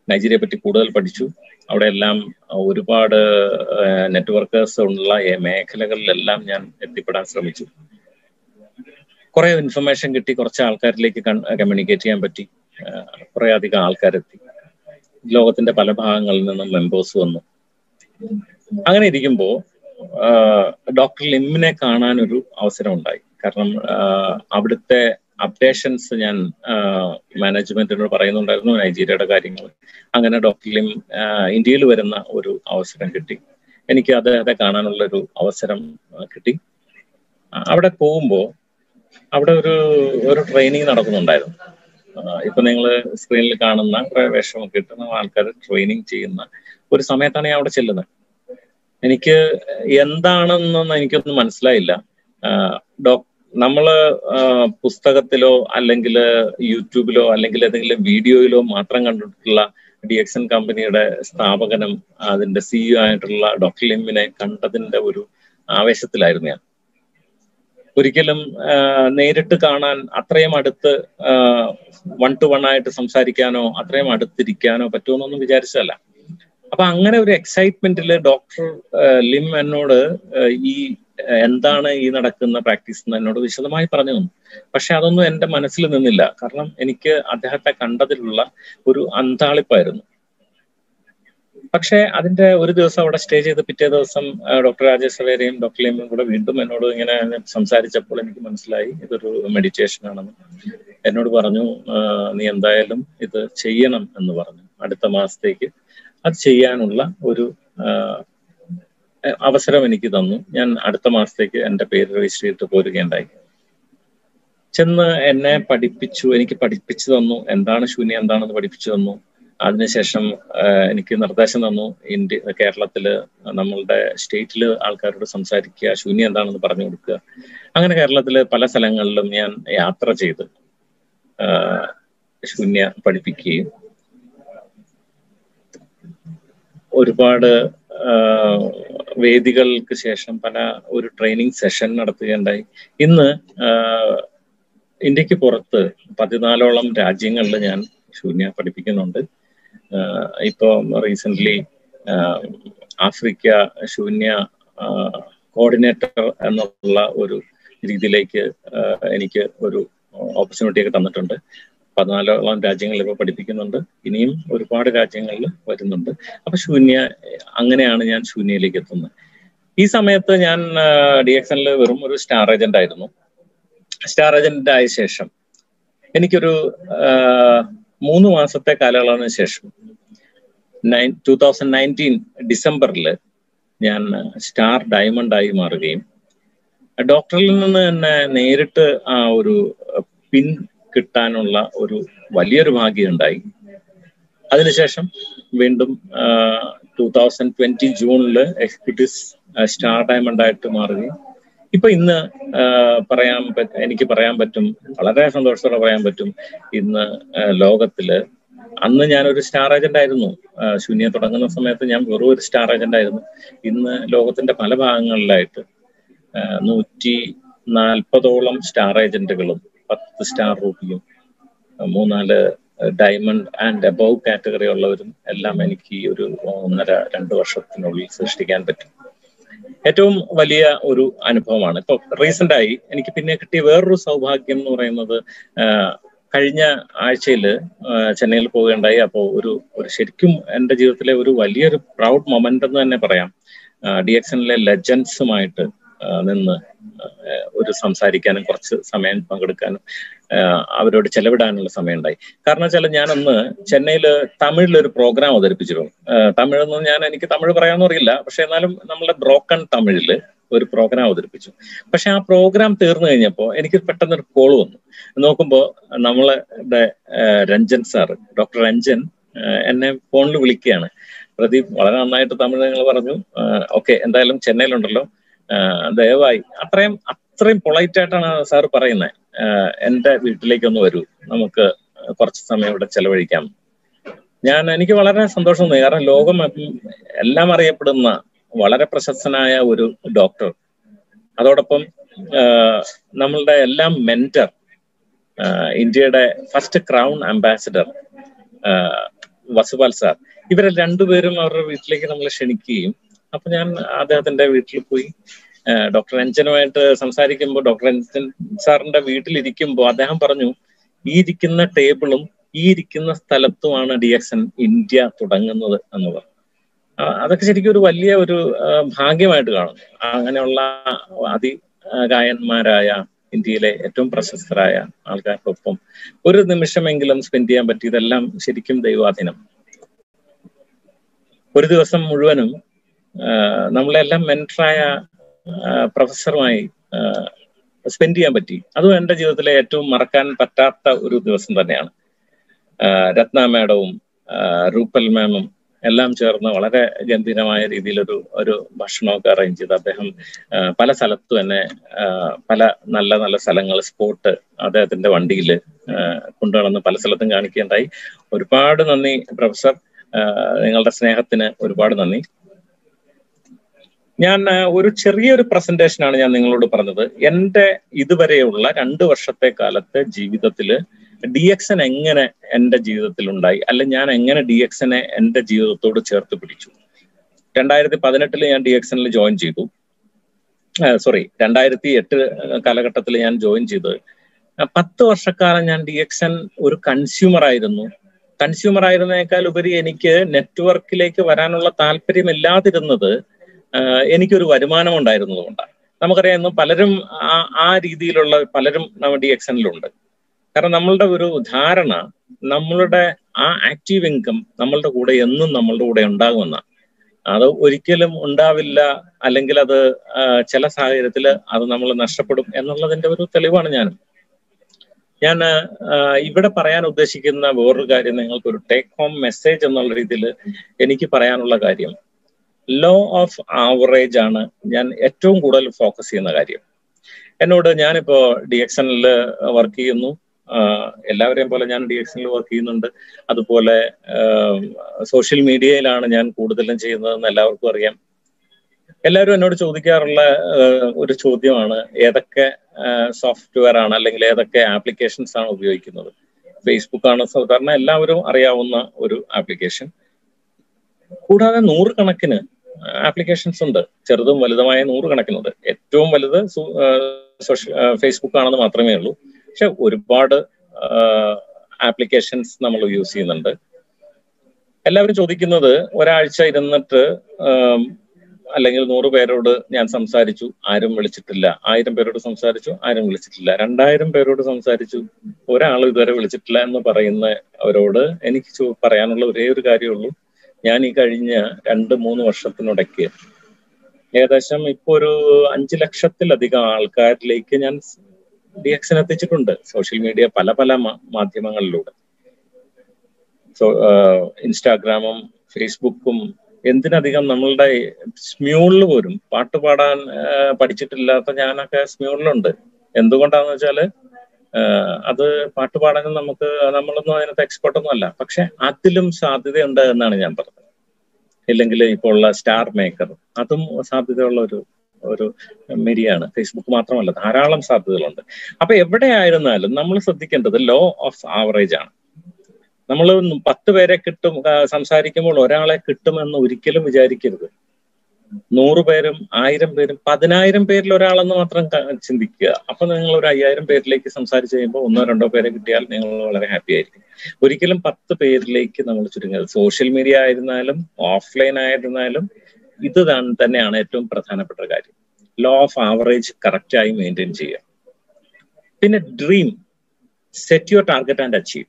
നൈജീരിയയെ പറ്റി കൂടുതൽ പഠിച്ചു അവിടെ എല്ലാം ഒരുപാട് നെറ്റ്വർക്കേഴ്സ് ഉള്ള മേഖലകളിലെല്ലാം ഞാൻ എത്തിപ്പെടാൻ ശ്രമിച്ചു കുറെ ഇൻഫർമേഷൻ കിട്ടി കുറച്ച് ആൾക്കാരിലേക്ക് കമ്മ്യൂണിക്കേറ്റ് ചെയ്യാൻ പറ്റി കുറെ അധികം ആൾക്കാരെത്തി ലോകത്തിന്റെ പല ഭാഗങ്ങളിൽ നിന്നും മെമ്പേഴ്സ് വന്നു അങ്ങനെ ഇരിക്കുമ്പോ ഡോക്ടർ ലിമ്മിനെ കാണാൻ ഒരു അവസരം ഉണ്ടായി കാരണം അവിടുത്തെ അപ്ഡേഷൻസ് ഞാൻ മാനേജ്മെന്റിനോട് പറയുന്നുണ്ടായിരുന്നു നൈജീരിയയുടെ കാര്യങ്ങൾ അങ്ങനെ ഡോക്ടർ ലിം ഇന്ത്യയിൽ വരുന്ന ഒരു അവസരം കിട്ടി എനിക്ക് അദ്ദേഹത്തെ കാണാനുള്ള ഒരു അവസരം കിട്ടി അവിടെ പോകുമ്പോൾ അവിടെ ഒരു ഒരു ട്രെയിനിങ് നടക്കുന്നുണ്ടായിരുന്നു ഇപ്പൊ നിങ്ങൾ സ്ക്രീനിൽ കാണുന്ന വേഷമൊക്കെ കിട്ടുന്ന ആൾക്കാർ ട്രെയിനിങ് ചെയ്യുന്ന ഒരു സമയത്താണ് ഞാൻ അവിടെ ചെല്ലുന്നത് എനിക്ക് എന്താണെന്നൊന്നും എനിക്കൊന്നും മനസ്സിലായില്ല ഡോക് നമ്മള് പുസ്തകത്തിലോ അല്ലെങ്കിൽ യൂട്യൂബിലോ അല്ലെങ്കിൽ ഏതെങ്കിലും വീഡിയോയിലോ മാത്രം കണ്ടിട്ടുള്ള ഡി എക്സൻ കമ്പനിയുടെ സ്ഥാപകനും അതിന്റെ സിഇഒ ആയിട്ടുള്ള ഡോക്ടർ ലിമ്മിനെ കണ്ടതിന്റെ ഒരു ആവേശത്തിലായിരുന്നു ഞാൻ ഒരിക്കലും നേരിട്ട് കാണാൻ അത്രയും അടുത്ത് വൺ ടു വൺ ആയിട്ട് സംസാരിക്കാനോ അത്രയും അടുത്തിരിക്കാനോ പറ്റുമെന്നൊന്നും വിചാരിച്ചതല്ല അപ്പൊ അങ്ങനെ ഒരു എക്സൈറ്റ്മെന്റിൽ ഡോക്ടർ ലിം എന്നോട് ഈ എന്താണ് ഈ നടക്കുന്ന പ്രാക്ടീസ് എന്ന് എന്നോട് വിശദമായി പറഞ്ഞു തന്നു പക്ഷെ അതൊന്നും എന്റെ മനസ്സിൽ നിന്നില്ല കാരണം എനിക്ക് അദ്ദേഹത്തെ കണ്ടതിലുള്ള ഒരു അന്താളിപ്പായിരുന്നു പക്ഷെ അതിന്റെ ഒരു ദിവസം അവിടെ സ്റ്റേ ചെയ്ത് പിറ്റേ ദിവസം ഡോക്ടർ രാജേഷ് സവേരയും ഡോക്ടർ ലിമും കൂടെ വീണ്ടും എന്നോട് ഇങ്ങനെ സംസാരിച്ചപ്പോൾ എനിക്ക് മനസ്സിലായി ഇതൊരു മെഡിറ്റേഷൻ ആണെന്ന് എന്നോട് പറഞ്ഞു നീ എന്തായാലും ഇത് ചെയ്യണം എന്ന് പറഞ്ഞു അടുത്ത മാസത്തേക്ക് അത് ചെയ്യാനുള്ള ഒരു അവസരം എനിക്ക് തന്നു ഞാൻ അടുത്ത മാസത്തേക്ക് എൻ്റെ പേര് രജിസ്റ്റർ ചെയ്തിട്ട് പോരുകയുണ്ടായി ചെന്ന് എന്നെ പഠിപ്പിച്ചു എനിക്ക് പഠിപ്പിച്ചു തന്നു എന്താണ് ശൂന്യം എന്താണെന്ന് പഠിപ്പിച്ചു തന്നു അതിനുശേഷം എനിക്ക് നിർദ്ദേശം തന്നു ഇന്ത്യ കേരളത്തില് നമ്മളുടെ സ്റ്റേറ്റിൽ ആൾക്കാരോട് സംസാരിക്കുക ശൂന്യം എന്താണെന്ന് പറഞ്ഞു കൊടുക്കുക അങ്ങനെ കേരളത്തില് പല സ്ഥലങ്ങളിലും ഞാൻ യാത്ര ചെയ്ത് ശൂന്യ പഠിപ്പിക്കുകയും ഒരുപാട് വേദികൾക്ക് ശേഷം പല ഒരു ട്രെയിനിങ് സെഷൻ നടത്തുകയുണ്ടായി ഇന്ന് ഇന്ത്യക്ക് പുറത്ത് പതിനാലോളം രാജ്യങ്ങളിൽ ഞാൻ ശൂന്യ പഠിപ്പിക്കുന്നുണ്ട് ഇപ്പൊ റീസെന്റ് ആഫ്രിക്ക ശൂന്യ കോർഡിനേറ്റർ എന്നുള്ള ഒരു രീതിയിലേക്ക് എനിക്ക് ഒരു ഓപ്പർച്യൂണിറ്റി ഒക്കെ തന്നിട്ടുണ്ട് പതിനാലോളം രാജ്യങ്ങളിൽ ഇപ്പോൾ പഠിപ്പിക്കുന്നുണ്ട് ഇനിയും ഒരുപാട് രാജ്യങ്ങളിൽ വരുന്നുണ്ട് അപ്പൊ ശൂന്യ അങ്ങനെയാണ് ഞാൻ ശൂന്യയിലേക്ക് എത്തുന്നത് ഈ സമയത്ത് ഞാൻ ഡി എക്സ് എനിൽ വെറും ഒരു സ്റ്റാർ ഏജന്റ് ആയിരുന്നു സ്റ്റാർ ഏജന്റ് ആയ ശേഷം എനിക്കൊരു മൂന്ന് മാസത്തെ കാലയളവിന് ശേഷം നയൻ ടൂ തൗസൻഡ് നയൻറ്റീൻ ഡിസംബറിൽ ഞാൻ സ്റ്റാർ ഡയമണ്ട് ആയി മാറുകയും ഡോക്ടറിൽ നിന്ന് തന്നെ നേരിട്ട് ആ ഒരു പിൻ കിട്ടാനുള്ള ഒരു വലിയൊരു ഭാഗ്യം ഉണ്ടായി അതിനുശേഷം വീണ്ടും ടൂ തൗസൻഡ് ട്വന്റി ജൂണിൽ എക്സിക്യൂട്ടീവ് സ്റ്റാർ ഡയമണ്ട് ആയിട്ട് മാറുകയും ഇപ്പൊ ഇന്ന് പറയാൻ എനിക്ക് പറയാൻ പറ്റും വളരെ സന്തോഷത്തോടെ പറയാൻ പറ്റും ഇന്ന് ലോകത്തില് അന്ന് ഞാനൊരു സ്റ്റാർ ഏജന്റ് ആയിരുന്നു ശൂന്യ തുടങ്ങുന്ന സമയത്ത് ഞാൻ വെറും ഒരു സ്റ്റാർ ഏജന്റ് ആയിരുന്നു ഇന്ന് ലോകത്തിന്റെ പല ഭാഗങ്ങളിലായിട്ട് നൂറ്റി നാൽപ്പതോളം സ്റ്റാർ ഏജന്റുകളും പത്ത് സ്റ്റാർ റൂപ്പിയും മൂന്നാല് ഡയമണ്ട് ആൻഡ് അബവ് കാറ്റഗറി ഉള്ളവരും എല്ലാം എനിക്ക് ഈ ഒരു ഒന്നര രണ്ട് വർഷത്തിനുള്ളിൽ സൃഷ്ടിക്കാൻ പറ്റും ഏറ്റവും വലിയ ഒരു അനുഭവമാണ് ഇപ്പൊ റീസെന്റ് ആയി എനിക്ക് പിന്നെ കിട്ടിയ വേറൊരു സൗഭാഗ്യം എന്ന് പറയുന്നത് കഴിഞ്ഞ ആഴ്ചയിൽ ചെന്നൈയിൽ പോവുകയുണ്ടായി അപ്പോൾ ഒരു ഒരു ശരിക്കും എൻ്റെ ജീവിതത്തിലെ ഒരു വലിയൊരു പ്രൗഡ് മൊമെന്റ് എന്ന് തന്നെ പറയാം ഡി എക്സനിലെ ലെജൻസുമായിട്ട് നിന്ന് ഒരു സംസാരിക്കാനും കുറച്ച് സമയം പങ്കെടുക്കാനും അവരോട് ചെലവിടാനുള്ള സമയം ഉണ്ടായി കാരണം വെച്ചാൽ ഞാനൊന്ന് ചെന്നൈയിൽ തമിഴിൽ ഒരു പ്രോഗ്രാം അവതരിപ്പിച്ചിരുന്നു തമിഴൊന്നും ഞാൻ എനിക്ക് തമിഴ് പറയാമെന്ന് അറിയില്ല പക്ഷെ എന്നാലും നമ്മളെ ബ്രോക്കൺ തമിഴില് ഒരു പ്രോഗ്രാം അവതരിപ്പിച്ചു പക്ഷെ ആ പ്രോഗ്രാം തീർന്നു കഴിഞ്ഞപ്പോൾ എനിക്ക് പെട്ടെന്ന് ഒരു കോൾ വന്നു നോക്കുമ്പോൾ നമ്മളുടെ രഞ്ജൻ സാറ് ഡോക്ടർ രഞ്ജൻ എന്നെ ഫോണിൽ വിളിക്കുകയാണ് പ്രദീപ് വളരെ നന്നായിട്ട് തമിഴ് നിങ്ങൾ പറഞ്ഞു ഓക്കെ എന്തായാലും ചെന്നൈയിലുണ്ടല്ലോ ദയവായി അത്രയും അത്രയും പൊളൈറ്റ് ആയിട്ടാണ് സാർ പറയുന്നത് എൻ്റെ വീട്ടിലേക്കൊന്ന് വരൂ നമുക്ക് കുറച്ച് സമയം ഇവിടെ ചെലവഴിക്കാം ഞാൻ എനിക്ക് വളരെ സന്തോഷം തോന്നി കാരണം ലോകം എല്ലാം അറിയപ്പെടുന്ന വളരെ പ്രശസ്തനായ ഒരു ഡോക്ടർ അതോടൊപ്പം നമ്മളുടെ എല്ലാം മെന്റർ ഇന്ത്യയുടെ first crown ambassador Vasupal sir ഇവരെ രണ്ടുപേരും അവരുടെ വീട്ടിലേക്ക് നമ്മൾ ക്ഷണിക്കുകയും അപ്പൊ ഞാൻ അദ്ദേഹത്തിന്റെ വീട്ടിൽ പോയി ഡോക്ടർ രഞ്ജനുമായിട്ട് സംസാരിക്കുമ്പോൾ ഡോക്ടർ രഞ്ജൻ സാറിന്റെ വീട്ടിലിരിക്കുമ്പോൾ അദ്ദേഹം പറഞ്ഞു ഈ ഇരിക്കുന്ന ടേബിളും ഈ ഇരിക്കുന്ന സ്ഥലത്തുമാണ് ഡി എക്സ് എൻ ഇന്ത്യ തുടങ്ങുന്നത് എന്ന് പറഞ്ഞു അതൊക്കെ ശരിക്കും ഒരു വലിയ ഒരു ഭാഗ്യമായിട്ട് കാണും അങ്ങനെയുള്ള അതി ഗായന്മാരായ ഇന്ത്യയിലെ ഏറ്റവും പ്രശസ്തരായ ആൾക്കാർക്കൊപ്പം ഒരു നിമിഷമെങ്കിലും സ്പെൻഡ് ചെയ്യാൻ പറ്റിയതെല്ലാം ശരിക്കും ദൈവാധീനം ഒരു ദിവസം മുഴുവനും നമ്മളെല്ലാം മെൻറ്ററായ പ്രൊഫസറുമായി സ്പെൻഡ് ചെയ്യാൻ പറ്റി അതും എൻ്റെ ജീവിതത്തിലെ ഏറ്റവും മറക്കാൻ പറ്റാത്ത ഒരു ദിവസം തന്നെയാണ് രത്ന മാഡവും റൂപ്പൽ മാമും എല്ലാം ചേർന്ന് വളരെ ഗംഭീരമായ രീതിയിലൊരു ഒരു ഭക്ഷണമൊക്കെ അറേഞ്ച് ചെയ്ത് അദ്ദേഹം പല സ്ഥലത്തും തന്നെ പല നല്ല നല്ല സ്ഥലങ്ങൾ സ്പോട്ട് അദ്ദേഹത്തിന്റെ വണ്ടിയിൽ കൊണ്ടുനടന്ന് പല സ്ഥലത്തും കാണിക്കുകയുണ്ടായി ഒരുപാട് നന്ദി പ്രൊഫസർ നിങ്ങളുടെ സ്നേഹത്തിന് ഒരുപാട് നന്ദി ഞാൻ ഒരു ചെറിയൊരു പ്രസന്റേഷനാണ് ഞാൻ നിങ്ങളോട് പറഞ്ഞത് എൻ്റെ ഇതുവരെയുള്ള രണ്ട് വർഷത്തെ കാലത്തെ ജീവിതത്തില് ഡി എക്സ് എൻ എങ്ങനെ എൻ്റെ ജീവിതത്തിൽ ഉണ്ടായി അല്ലെ ഞാൻ എങ്ങനെ ഡി എക്സ് എനെ എൻ്റെ ജീവിതത്തോട് ചേർത്ത് പിടിച്ചു രണ്ടായിരത്തി പതിനെട്ടില് ഞാൻ ഡി എക്സ് എനിൽ ജോയിൻ ചെയ്തു സോറി രണ്ടായിരത്തി എട്ട് കാലഘട്ടത്തിൽ ഞാൻ ജോയിൻ ചെയ്തത് പത്ത് വർഷക്കാലം ഞാൻ ഡി എക്സ് എൻ ഒരു കൺസ്യൂമർ ആയിരുന്നു കൺസ്യൂമർ ആയിരുന്നേക്കാൾ ഉപരി എനിക്ക് നെറ്റ്വർക്കിലേക്ക് വരാനുള്ള താല്പര്യമില്ലാതിരുന്നത് എനിക്കൊരു വരുമാനം ഉണ്ടായിരുന്നതുകൊണ്ടാണ് നമുക്കറിയാം പലരും ആ ആ രീതിയിലുള്ള പലരും നമ്മുടെ ഡി എക്സ് എനിലുണ്ട് കാരണം നമ്മളുടെ ഒരു ധാരണ നമ്മളുടെ ആ ആക്റ്റീവ് ഇൻകം നമ്മളുടെ കൂടെ എന്നും നമ്മളുടെ കൂടെ ഉണ്ടാകുമെന്നാണ് അത് ഒരിക്കലും ഉണ്ടാവില്ല അല്ലെങ്കിൽ അത് ചില സാഹചര്യത്തിൽ അത് നമ്മൾ നഷ്ടപ്പെടും എന്നുള്ളതിന്റെ ഒരു തെളിവാണ് ഞാനും ഞാൻ ഇവിടെ പറയാൻ ഉദ്ദേശിക്കുന്ന വേറൊരു കാര്യം നിങ്ങൾക്ക് ഒരു ടേക്ക് ഹോം മെസ്സേജ് എന്നുള്ള രീതിയിൽ എനിക്ക് പറയാനുള്ള കാര്യം ലോ ഓഫ് ആവറേജ് ആണ് ഞാൻ ഏറ്റവും കൂടുതൽ ഫോക്കസ് ചെയ്യുന്ന കാര്യം എന്നോട് ഞാനിപ്പോ ഡി എക്സ് എനിൽ വർക്ക് ചെയ്യുന്നു എല്ലാവരെയും പോലെ ഞാൻ ഡി എക്സിൽ വർക്ക് ചെയ്യുന്നുണ്ട് അതുപോലെ സോഷ്യൽ മീഡിയയിലാണ് ഞാൻ കൂടുതലും ചെയ്യുന്നതെന്ന് എല്ലാവർക്കും അറിയാം എല്ലാവരും എന്നോട് ചോദിക്കാറുള്ള ഒരു ചോദ്യമാണ് ഏതൊക്കെ സോഫ്റ്റ്വെയർ ആണ് അല്ലെങ്കിൽ ഏതൊക്കെ ആപ്ലിക്കേഷൻസ് ആണ് ഉപയോഗിക്കുന്നത് ഫേസ്ബുക്ക് ആണ് സാധാരണ എല്ലാവരും അറിയാവുന്ന ഒരു ആപ്ലിക്കേഷൻ കൂടാതെ നൂറുകണക്കിന് ആപ്ലിക്കേഷൻസ് ഉണ്ട് ചെറുതും വലുതുമായ നൂറുകണക്കിനുണ്ട് ഏറ്റവും വലുത് സോഷ്യൽ ഫേസ്ബുക്ക് ആണെന്ന് മാത്രമേ ഉള്ളൂ പക്ഷെ ഒരുപാട് ആപ്ലിക്കേഷൻസ് നമ്മൾ യൂസ് ചെയ്യുന്നുണ്ട് എല്ലാവരും ചോദിക്കുന്നത് ഒരാഴ്ച ഇരുന്നിട്ട് അല്ലെങ്കിൽ നൂറ് പേരോട് ഞാൻ സംസാരിച്ചു ആരും വിളിച്ചിട്ടില്ല ആയിരം പേരോട് സംസാരിച്ചു ആരും വിളിച്ചിട്ടില്ല രണ്ടായിരം പേരോട് സംസാരിച്ചു ഒരാൾ ഇതുവരെ വിളിച്ചിട്ടില്ല എന്ന് പറയുന്ന അവരോട് എനിക്ക് പറയാനുള്ള ഒരേ ഒരു കാര്യമുള്ളൂ ഞാൻ ഈ കഴിഞ്ഞ രണ്ട് മൂന്ന് വർഷത്തിനിടയ്ക്ക് ഏകദേശം ഇപ്പൊ ഒരു അഞ്ചു ലക്ഷത്തിലധികം ആൾക്കാരിലേക്ക് ഞാൻ ഡി എക്സിന് എത്തിച്ചിട്ടുണ്ട് സോഷ്യൽ മീഡിയ പല പല മാധ്യമങ്ങളിലൂടെ സോ ഇൻസ്റ്റാഗ്രാമും ഫേസ്ബുക്കും എന്തിനധികം നമ്മളുടെ സ്മ്യൂളിൽ പോലും പാട്ട് പാടാൻ പഠിച്ചിട്ടില്ലാത്ത ഞാനൊക്കെ സ്മ്യൂളിലുണ്ട് എന്തുകൊണ്ടാന്ന് വെച്ചാല് അത് പാട്ട് പാടാനും നമുക്ക് നമ്മളൊന്നും അതിനകത്ത് എക്സ്പെർട്ട് ഒന്നും അല്ല പക്ഷെ അതിലും സാധ്യതയുണ്ട് എന്നാണ് ഞാൻ പറഞ്ഞത് ഇല്ലെങ്കിൽ ഇപ്പോൾ ഉള്ള സ്റ്റാർ മേക്കർ അതും സാധ്യതയുള്ള ഒരു ഒരു മീഡിയയാണ് ഫേസ്ബുക്ക് മാത്രമല്ല ധാരാളം സാധ്യതകളുണ്ട് അപ്പൊ എവിടെയായിരുന്നാലും നമ്മൾ ശ്രദ്ധിക്കേണ്ടത് ലോ ഓഫ് ആവറേജ് ആണ് നമ്മൾ പത്ത് പേരെ കിട്ടും സംസാരിക്കുമ്പോൾ ഒരാളെ കിട്ടുമെന്ന് ഒരിക്കലും വിചാരിക്കരുത് നൂറ് പേരും ആയിരം പേരും പതിനായിരം പേരിൽ ഒരാളെന്ന് മാത്രം ചിന്തിക്കുക അപ്പൊ നിങ്ങൾ ഒരു അയ്യായിരം പേരിലേക്ക് സംസാരിച്ച് കഴിയുമ്പോൾ ഒന്നോ രണ്ടോ പേരെ കിട്ടിയാൽ നിങ്ങൾ വളരെ ഹാപ്പി ആയിരിക്കും ഒരിക്കലും പത്ത് പേരിലേക്ക് നമ്മൾ ചുരുങ്ങരുത് സോഷ്യൽ മീഡിയ ആയിരുന്നാലും ഓഫ്ലൈൻ ആയിരുന്നാലും ഇത് തന്നെയാണ് ഏറ്റവും പ്രധാനപ്പെട്ട കാര്യം ലോ ഓഫ് ആവറേജ് കറക്റ്റ് ആയി മെയിൻറ്റെയിൻ ചെയ്യുക പിന്നെ dream set your target and achieve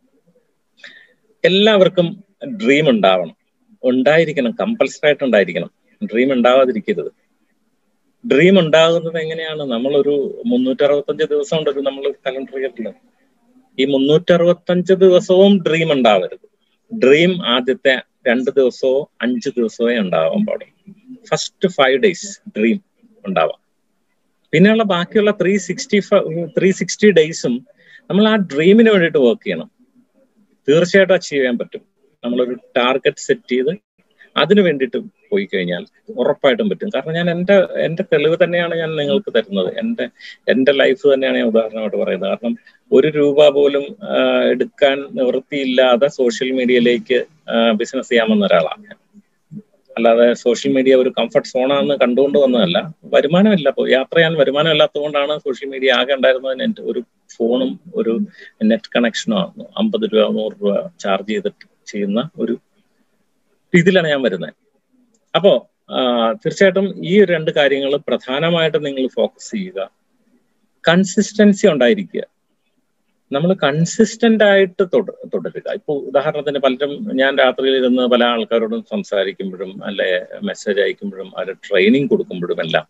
എല്ലാവർക്കും ഡ്രീം ഉണ്ടാവണം ഉണ്ടായിരിക്കണം കമ്പൽസറി ആയിട്ട് ഉണ്ടായിരിക്കണം ഡ്രീം ഉണ്ടാവാതിരിക്കരുത് ഡ്രീം ഉണ്ടാകുന്നത് എങ്ങനെയാണ് നമ്മളൊരു മുന്നൂറ്റി അറുപത്തഞ്ച് ദിവസം ഉണ്ടൊരു നമ്മൾ കലണ്ടർ കേട്ടില്ല ഈ മുന്നൂറ്റി അറുപത്തഞ്ച് ദിവസവും ഡ്രീം ഉണ്ടാവരുത് ഡ്രീം ആദ്യത്തെ രണ്ട് ദിവസമോ അഞ്ച് ദിവസമോ ഉണ്ടാവാൻ പാടും ഫസ്റ്റ് ഫൈവ് ഡേയ്സ് ഡ്രീം ഉണ്ടാവാം പിന്നെയുള്ള ബാക്കിയുള്ള ത്രീ സിക്സ്റ്റി ത്രീ സിക്സ്റ്റി ഡേയ്സും നമ്മൾ ആ ഡ്രീമിന് വേണ്ടിയിട്ട് വർക്ക് ചെയ്യണം തീർച്ചയായിട്ടും അച്ചീവ് ചെയ്യാൻ പറ്റും നമ്മളൊരു ടാർഗറ്റ് സെറ്റ് ചെയ്ത് അതിനു വേണ്ടിയിട്ട് പോയി കഴിഞ്ഞാൽ ഉറപ്പായിട്ടും പറ്റും കാരണം ഞാൻ എൻ്റെ എൻ്റെ തെളിവ് തന്നെയാണ് ഞാൻ നിങ്ങൾക്ക് തരുന്നത് എൻ്റെ എൻ്റെ ലൈഫ് തന്നെയാണ് ഞാൻ ഉദാഹരണമായിട്ട് പറയുന്നത് കാരണം ഒരു രൂപ പോലും എടുക്കാൻ നിവൃത്തിയില്ലാതെ സോഷ്യൽ മീഡിയയിലേക്ക് ബിസിനസ് ചെയ്യാമെന്ന ഒരാളാണ് അല്ലാതെ സോഷ്യൽ മീഡിയ ഒരു കംഫർട്ട് സോണാന്ന് കണ്ടുകൊണ്ട് വന്നതല്ല വരുമാനമില്ല അപ്പോൾ യാത്ര ചെയ്യാൻ വരുമാനം ഇല്ലാത്തതുകൊണ്ടാണ് സോഷ്യൽ മീഡിയ ആകെ ഉണ്ടായിരുന്നത് എൻ്റെ ഒരു ഫോണും ഒരു നെറ്റ് കണക്ഷനും ആയിരുന്നു അമ്പത് രൂപ നൂറ് രൂപ ചാർജ് ചെയ്തിട്ട് ചെയ്യുന്ന ഒരു രീതിയിലാണ് ഞാൻ വരുന്നത് അപ്പോ തീർച്ചയായിട്ടും ഈ രണ്ട് കാര്യങ്ങൾ പ്രധാനമായിട്ടും നിങ്ങൾ ഫോക്കസ് ചെയ്യുക കൺസിസ്റ്റൻസി ഉണ്ടായിരിക്കുക നമ്മൾ കൺസിസ്റ്റന്റ് ആയിട്ട് തുടരുക ഇപ്പൊ ഉദാഹരണത്തിന് പലരും ഞാൻ രാത്രിയിൽ ഇരുന്ന് പല ആൾക്കാരോടും സംസാരിക്കുമ്പോഴും അല്ലെ മെസ്സേജ് അയക്കുമ്പോഴും അവരെ ട്രെയിനിങ് കൊടുക്കുമ്പോഴും എല്ലാം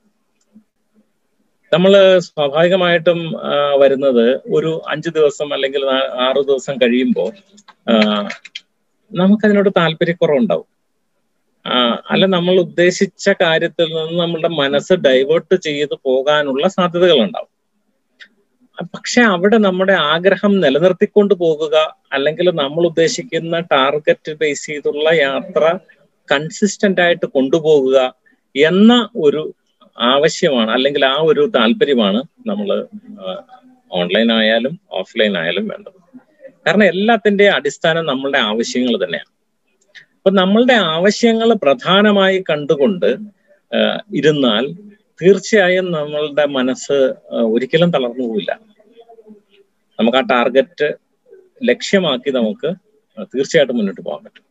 നമ്മൾ സ്വാഭാവികമായിട്ടും വരുന്നത് ഒരു അഞ്ച് ദിവസം അല്ലെങ്കിൽ ആറു ദിവസം കഴിയുമ്പോൾ നമുക്കതിനോട് താല്പര്യക്കുറവുണ്ടാവും അല്ല നമ്മൾ ഉദ്ദേശിച്ച കാര്യത്തിൽ നിന്ന് നമ്മളുടെ മനസ്സ് ഡൈവേർട്ട് ചെയ്ത് പോകാനുള്ള സാധ്യതകൾ ഉണ്ടാവും പക്ഷെ അവിടെ നമ്മുടെ ആഗ്രഹം നിലനിർത്തിക്കൊണ്ട് പോകുക അല്ലെങ്കിൽ നമ്മൾ ഉദ്ദേശിക്കുന്ന ടാർഗറ്റ് ബേസ് ചെയ്തുള്ള യാത്ര കൺസിസ്റ്റന്റ് ആയിട്ട് കൊണ്ടുപോകുക എന്ന ഒരു ആവശ്യമാണ് അല്ലെങ്കിൽ ആ ഒരു താല്പര്യമാണ് നമ്മൾ ഓൺലൈൻ ആയാലും ഓഫ്ലൈൻ ആയാലും വേണ്ടത് കാരണം എല്ലാത്തിന്റെ അടിസ്ഥാനം നമ്മളുടെ ആവശ്യങ്ങൾ തന്നെയാണ് അപ്പൊ നമ്മളുടെ ആവശ്യങ്ങൾ പ്രധാനമായി കണ്ടുകൊണ്ട് ഇരുന്നാൽ തീർച്ചയായും നമ്മളുടെ മനസ്സ് ഒരിക്കലും തളർന്നു പോവില്ല നമുക്ക് ആ ടാർഗറ്റ് ലക്ഷ്യമാക്കി നമുക്ക് തീർച്ചയായിട്ടും മുന്നോട്ട് പോകാൻ പറ്റും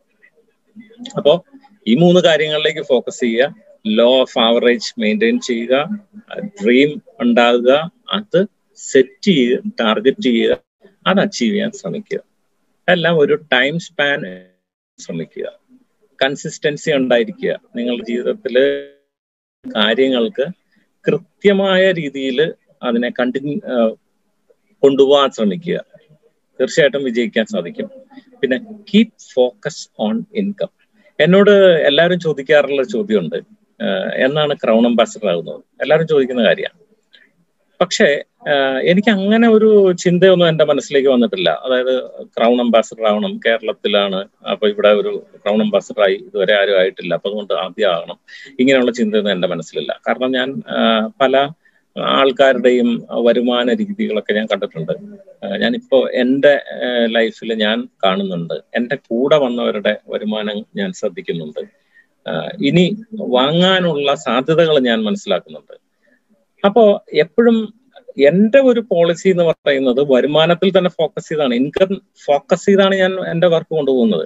അപ്പോ ഈ മൂന്ന് കാര്യങ്ങളിലേക്ക് ഫോക്കസ് ചെയ്യുക ലോ ഓഫ് ആവറേജ് മെയിൻറ്റെയിൻ ചെയ്യുക ഡ്രീം ഉണ്ടാകുക അത് സെറ്റ് ചെയ്യുക ടാർഗറ്റ് ചെയ്യുക അത് അച്ചീവ് ചെയ്യാൻ ശ്രമിക്കുക എല്ലാം ഒരു ടൈം സ്പാൻ ശ്രമിക്കുക കൺസിസ്റ്റൻസി ഉണ്ടായിരിക്കുക നിങ്ങളുടെ ജീവിതത്തിൽ കാര്യങ്ങൾക്ക് കൃത്യമായ രീതിയിൽ അതിനെ കണ്ടിന്യൂ കൊണ്ടുപോകാൻ ശ്രമിക്കുക തീർച്ചയായിട്ടും വിജയിക്കാൻ സാധിക്കും പിന്നെ കീപ് ഫോക്കസ് ഓൺ ഇൻകം എന്നോട് എല്ലാവരും ചോദിക്കാറുള്ള ചോദ്യമുണ്ട് എന്നാണ് ക്രൗൺ അംബാസഡർ ആകുന്നത് എല്ലാവരും ചോദിക്കുന്ന കാര്യമാണ് പക്ഷേ എനിക്ക് അങ്ങനെ ഒരു ചിന്തയൊന്നും എൻ്റെ മനസ്സിലേക്ക് വന്നിട്ടില്ല അതായത് ക്രൗൺ അംബാസഡർ ആവണം കേരളത്തിലാണ് അപ്പൊ ഇവിടെ ഒരു ക്രൗൺ അംബാസഡർ ആയി ഇതുവരെ ആരും ആയിട്ടില്ല അപ്പൊ അതുകൊണ്ട് ആദ്യം ആകണം ഇങ്ങനെയുള്ള ചിന്തയൊന്നും എൻ്റെ മനസ്സിലില്ല കാരണം ഞാൻ പല ആൾക്കാരുടെയും വരുമാന രീതികളൊക്കെ ഞാൻ കണ്ടിട്ടുണ്ട് ഞാനിപ്പോ എൻ്റെ ലൈഫിൽ ഞാൻ കാണുന്നുണ്ട് എൻ്റെ കൂടെ വന്നവരുടെ വരുമാനം ഞാൻ ശ്രദ്ധിക്കുന്നുണ്ട് ഇനി വാങ്ങാനുള്ള സാധ്യതകൾ ഞാൻ മനസ്സിലാക്കുന്നുണ്ട് അപ്പോ എപ്പോഴും എന്റെ ഒരു പോളിസി എന്ന് പറയുന്നത് വരുമാനത്തിൽ തന്നെ ഫോക്കസ് ചെയ്താണ് ഇൻകം ഫോക്കസ് ചെയ്താണ് ഞാൻ എന്റെ വർക്ക് കൊണ്ടുപോകുന്നത്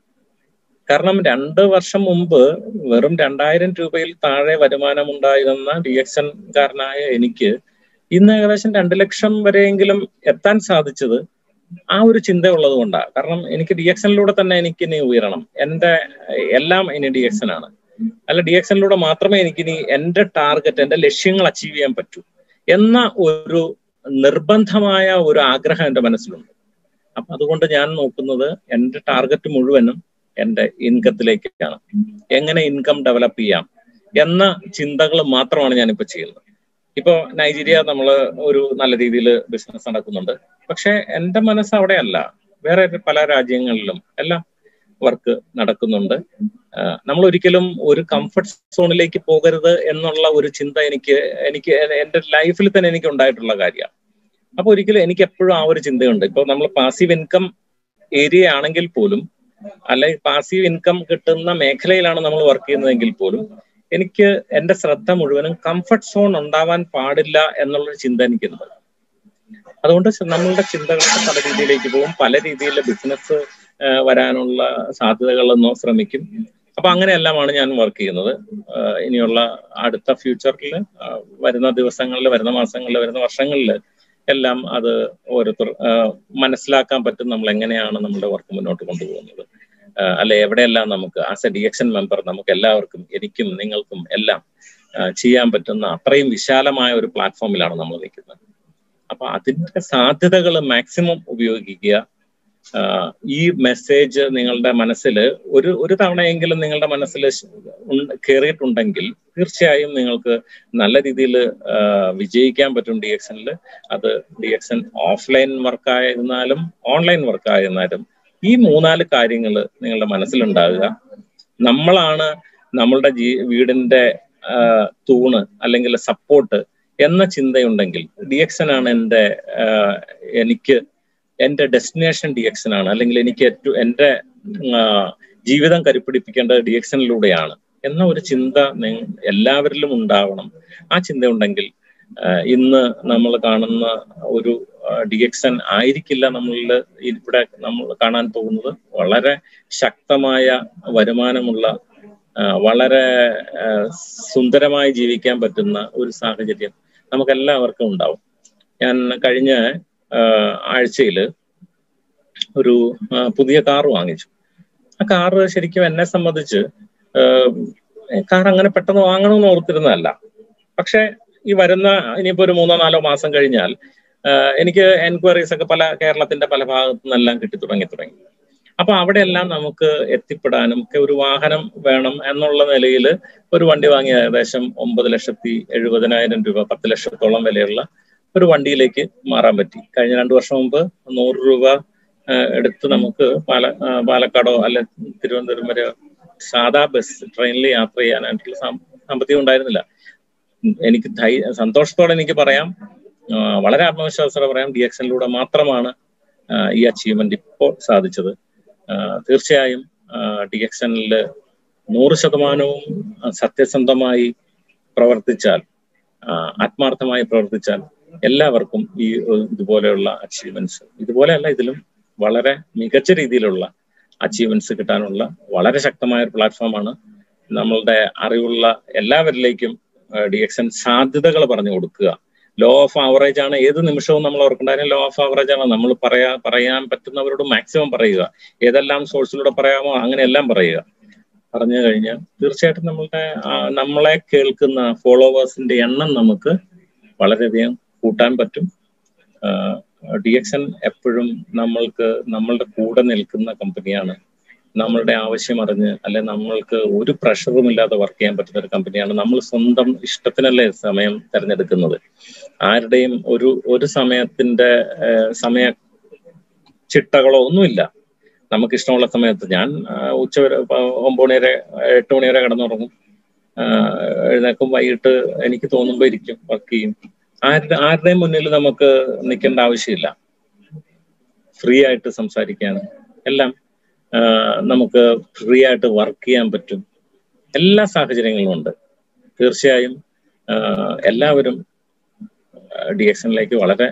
കാരണം രണ്ട് വർഷം മുമ്പ് വെറും രണ്ടായിരം രൂപയിൽ താഴെ വരുമാനം ഉണ്ടായിരുന്ന ഡി എക്സ് എൻ കാരനായ എനിക്ക് ഇന്ന് ഏകദേശം രണ്ട് ലക്ഷം വരെയെങ്കിലും എത്താൻ സാധിച്ചത് ആ ഒരു ചിന്ത ഉള്ളത് കൊണ്ടാണ് കാരണം എനിക്ക് ഡി എക്സ് എന്നിലൂടെ തന്നെ എനിക്ക് ഇനി ഉയരണം എന്റെ എല്ലാം ഇനി ഡി എക്സ് ആണ് അല്ല ഡി എക്സ് എന്നിലൂടെ മാത്രമേ എനിക്കിനി എന്റെ ടാർഗറ്റ് എന്റെ ലക്ഷ്യങ്ങൾ അച്ചീവ് ചെയ്യാൻ പറ്റൂ എന്ന ഒരു നിർബന്ധമായ ഒരു ആഗ്രഹം എന്റെ മനസ്സിലുണ്ട് അപ്പൊ അതുകൊണ്ട് ഞാൻ നോക്കുന്നത് എന്റെ ടാർഗറ്റ് മുഴുവനും എന്റെ ഇൻകത്തിലേക്കാണ് എങ്ങനെ ഇൻകം ഡെവലപ്പ് ചെയ്യാം എന്ന ചിന്തകൾ മാത്രമാണ് ഞാനിപ്പോ ചെയ്യുന്നത് ഇപ്പോ നൈജീരിയ നമ്മൾ ഒരു നല്ല രീതിയിൽ ബിസിനസ് നടക്കുന്നുണ്ട് പക്ഷെ എന്റെ മനസ്സ് അവിടെയല്ല വേറെ പല രാജ്യങ്ങളിലും എല്ലാം വർക്ക് നടക്കുന്നുണ്ട് നമ്മൾ ഒരിക്കലും ഒരു കംഫർട്ട് സോണിലേക്ക് പോകരുത് എന്നുള്ള ഒരു ചിന്ത എനിക്ക് എനിക്ക് എന്റെ ലൈഫിൽ തന്നെ എനിക്ക് ഉണ്ടായിട്ടുള്ള കാര്യമാണ് അപ്പൊ ഒരിക്കലും എനിക്ക് എപ്പോഴും ആ ഒരു ചിന്തയുണ്ട് ഇപ്പൊ നമ്മൾ പാസീവ് ഇൻകം ഏരിയ ആണെങ്കിൽ പോലും അല്ലെ പാസീവ് ഇൻകം കിട്ടുന്ന മേഖലയിലാണ് നമ്മൾ വർക്ക് ചെയ്യുന്നതെങ്കിൽ പോലും എനിക്ക് എന്റെ ശ്രദ്ധ മുഴുവനും കംഫർട്ട് സോൺ ഉണ്ടാവാൻ പാടില്ല എന്നുള്ളൊരു ചിന്ത എനിക്കുണ്ട് അതുകൊണ്ട് നമ്മളുടെ ചിന്തകൾ പല രീതിയിലേക്ക് പോകും പല രീതിയിലുള്ള ബിസിനസ് വരാനുള്ള സാധ്യതകളെന്നോ ശ്രമിക്കും അപ്പൊ അങ്ങനെയെല്ലാമാണ് ഞാൻ വർക്ക് ചെയ്യുന്നത് ഇനിയുള്ള അടുത്ത ഫ്യൂച്ചറിൽ വരുന്ന ദിവസങ്ങളിൽ വരുന്ന മാസങ്ങളിൽ വരുന്ന വർഷങ്ങളിൽ എല്ലാം അത് ഓരോരുത്തർ മനസ്സിലാക്കാൻ പറ്റും നമ്മൾ എങ്ങനെയാണ് നമ്മുടെ വർക്ക് മുന്നോട്ട് കൊണ്ടുപോകുന്നത് അല്ലെ എവിടെയെല്ലാം നമുക്ക് as a D X N member നമുക്ക് എല്ലാവർക്കും എനിക്കും നിങ്ങൾക്കും എല്ലാം ചെയ്യാൻ പറ്റുന്ന അത്രയും വിശാലമായ ഒരു പ്ലാറ്റ്ഫോമിലാണ് നമ്മൾ നിൽക്കുന്നത് അപ്പൊ അതിന്റെ സാധ്യതകൾ മാക്സിമം ഉപയോഗിക്കുക ഈ മെസ്സേജ് നിങ്ങളുടെ മനസ്സിൽ ഒരു ഒരു തവണയെങ്കിലും നിങ്ങളുടെ മനസ്സിൽ കയറിയിട്ടുണ്ടെങ്കിൽ തീർച്ചയായും നിങ്ങൾക്ക് നല്ല രീതിയിൽ വിജയിക്കാൻ പറ്റും ഡി എക്സനിൽ അത് ഡി എക്സൻ ഓഫ്ലൈൻ വർക്ക് ആയിരുന്നാലും ഓൺലൈൻ വർക്ക് ആയിരുന്നാലും ഈ മൂന്നാല് കാര്യങ്ങൾ നിങ്ങളുടെ മനസ്സിലുണ്ടാകുക നമ്മളാണ് നമ്മളുടെ ജീ വീടിന്റെ തൂണ് അല്ലെങ്കിൽ സപ്പോർട്ട് എന്ന ചിന്തയുണ്ടെങ്കിൽ ഡി എക്സൻ ആണ് എൻ്റെ എനിക്ക് എൻ്റെ ഡെസ്റ്റിനേഷൻ ഡി എക്സൻ ആണ് അല്ലെങ്കിൽ എനിക്ക് ഏറ്റവും എൻ്റെ ജീവിതം കരുപ്പിടിപ്പിക്കേണ്ടത് ഡി എക്സനിലൂടെയാണ് എന്ന ഒരു ചിന്ത എല്ലാവരിലും ഉണ്ടാവണം ആ ചിന്ത ഉണ്ടെങ്കിൽ ഇന്ന് നമ്മൾ കാണുന്ന ഒരു ഡി എക്സൻ ആയിരിക്കില്ല നമ്മളിൽ ഇവിടെ നമ്മൾ കാണാൻ പോകുന്നത് വളരെ ശക്തമായ വരുമാനമുള്ള വളരെ സുന്ദരമായി ജീവിക്കാൻ പറ്റുന്ന ഒരു സാഹചര്യം നമുക്കെല്ലാവർക്കും ഉണ്ടാവും ഞാൻ കഴിഞ്ഞ ആഴ്ചയിൽ ഒരു പുതിയ കാർ വാങ്ങിച്ചു ആ കാറ് ശരിക്കും എന്നെ സംബന്ധിച്ച് കാർ അങ്ങനെ പെട്ടെന്ന് വാങ്ങണമെന്ന് ഓർത്തിരുന്നതല്ല പക്ഷെ ഈ വരുന്ന ഇനിയിപ്പോ ഒരു മൂന്നോ നാലോ മാസം കഴിഞ്ഞാൽ എനിക്ക് എൻക്വയറീസ് ഒക്കെ പല കേരളത്തിന്റെ പല ഭാഗത്തു നിന്നെല്ലാം കിട്ടി തുടങ്ങി തുടങ്ങി അപ്പൊ അവിടെയെല്ലാം നമുക്ക് എത്തിപ്പെടാനും ഒക്കെ ഒരു വാഹനം വേണം എന്നുള്ള നിലയിൽ ഒരു വണ്ടി വാങ്ങി ഏകദേശം ഒമ്പത് ലക്ഷത്തി എഴുപതിനായിരം രൂപ പത്ത് ലക്ഷത്തോളം വിലയുള്ള ഒരു വണ്ടിയിലേക്ക് മാറാൻ പറ്റി കഴിഞ്ഞ രണ്ടു വർഷം മുമ്പ് നൂറ് രൂപ എടുത്ത് നമുക്ക് പാല പാലക്കാടോ അല്ലെ തിരുവനന്തപുരം വരെ സാധാ ബസ് ട്രെയിനിൽ യാത്ര ചെയ്യാനായിട്ടുള്ള സാമ്പത്തികം ഉണ്ടായിരുന്നില്ല എനിക്ക് ധൈ സന്തോഷത്തോടെ എനിക്ക് പറയാം വളരെ ആത്മവിശ്വാസത്തോടെ പറയാം ഡി എക്സനിലൂടെ മാത്രമാണ് ഈ അച്ചീവ്മെന്റ് ഇപ്പോൾ സാധിച്ചത് തീർച്ചയായും ഡി എക്സനിൽ നൂറ് ശതമാനവും സത്യസന്ധമായി പ്രവർത്തിച്ചാൽ ആത്മാർത്ഥമായി പ്രവർത്തിച്ചാൽ എല്ലാവർക്കും ഈ ഇതുപോലെയുള്ള അച്ചീവ്മെന്റ്സ് ഇതുപോലെയല്ല ഇതിലും വളരെ മികച്ച രീതിയിലുള്ള അച്ചീവ്മെന്റ്സ് കിട്ടാനുള്ള വളരെ ശക്തമായ ഒരു പ്ലാറ്റ്ഫോമാണ് നമ്മളുടെ അറിവുള്ള എല്ലാവരിലേക്കും ഡി എക്സൻ സാധ്യതകൾ പറഞ്ഞു കൊടുക്കുക ലോ ഓഫ് ആവറേജ് ആണ് ഏത് നിമിഷവും നമ്മൾ ഓർക്കേണ്ട ലോ ഓഫ് ആവറേജ് ആണ് നമ്മൾ പറയാ പറയാൻ പറ്റുന്നവരോട് മാക്സിമം പറയുക ഏതെല്ലാം സോഴ്സിലൂടെ പറയാമോ അങ്ങനെയെല്ലാം പറയുക പറഞ്ഞു കഴിഞ്ഞാൽ തീർച്ചയായിട്ടും നമ്മളുടെ നമ്മളെ കേൾക്കുന്ന ഫോളോവേഴ്സിന്റെ എണ്ണം നമുക്ക് വളരെയധികം കൂട്ടാൻ പറ്റും ഡി എക്സൻ എപ്പോഴും നമ്മൾക്ക് നമ്മളുടെ കൂടെ നിൽക്കുന്ന കമ്പനിയാണ് നമ്മളുടെ ആവശ്യം അറിഞ്ഞ് അല്ലെ നമ്മൾക്ക് ഒരു പ്രഷറും ഇല്ലാതെ വർക്ക് ചെയ്യാൻ പറ്റുന്ന ഒരു കമ്പനിയാണ് നമ്മൾ സ്വന്തം ഇഷ്ടത്തിനല്ലേ സമയം തിരഞ്ഞെടുക്കുന്നത് ആരുടെയും ഒരു ഒരു സമയത്തിന്റെ സമയ ചിട്ടകളോ ഒന്നുമില്ല നമുക്ക് ഇഷ്ടമുള്ള സമയത്ത് ഞാൻ ഉച്ച വരെ ഒമ്പത് മണി വരെ എട്ട് മണി വരെ കിടന്നുറങ്ങും എഴുന്നേക്കും വൈകിട്ട് എനിക്ക് തോന്നുമ്പോൾ ഇരിക്കും വർക്ക് ചെയ്യും ആരുടെ ആരുടെയും മുന്നിൽ നമുക്ക് നിൽക്കേണ്ട ആവശ്യമില്ല ഫ്രീ ആയിട്ട് സംസാരിക്കാൻ എല്ലാം നമുക്ക് ഫ്രീ ആയിട്ട് വർക്ക് ചെയ്യാൻ പറ്റും എല്ലാ സാഹചര്യങ്ങളും ഉണ്ട് തീർച്ചയായും എല്ലാവരും ഡി എക്സനിലേക്ക് വളരെ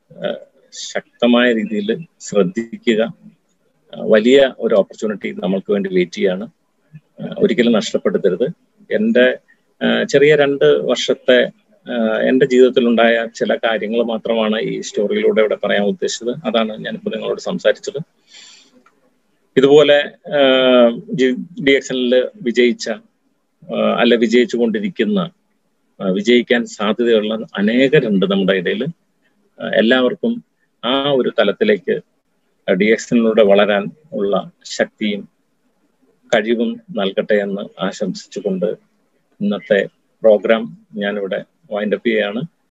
ശക്തമായ രീതിയിൽ ശ്രദ്ധിക്കുക വലിയ ഒരു ഓപ്പർച്യൂണിറ്റി നമ്മൾക്ക് വേണ്ടി വെയിറ്റ് ചെയ്യാണ് ഒരിക്കലും നഷ്ടപ്പെടുത്തരുത് എൻ്റെ ചെറിയ രണ്ട് വർഷത്തെ എൻ്റെ ജീവിതത്തിലുണ്ടായ ചില കാര്യങ്ങൾ മാത്രമാണ് ഈ സ്റ്റോറിയിലൂടെ ഇവിടെ പറയാൻ ഉദ്ദേശിച്ചത് അതാണ് ഞാനിപ്പോൾ നിങ്ങളോട് സംസാരിച്ചത് ഇതുപോലെ ഡി എക്സനിൽ വിജയിച്ച അല്ല വിജയിച്ചു കൊണ്ടിരിക്കുന്ന വിജയിക്കാൻ സാധ്യതയുള്ള അനേകരുണ്ട് നമ്മുടെ ഇടയിൽ എല്ലാവർക്കും ആ ഒരു തലത്തിലേക്ക് ഡി എക്സനിലൂടെ വളരാൻ ഉള്ള ശക്തിയും കഴിവും നൽകട്ടെ എന്ന് ആശംസിച്ചുകൊണ്ട് ഇന്നത്തെ പ്രോഗ്രാം ഞാനിവിടെ വൈൻഡപ്പ് ചെയ്യുകയാണ്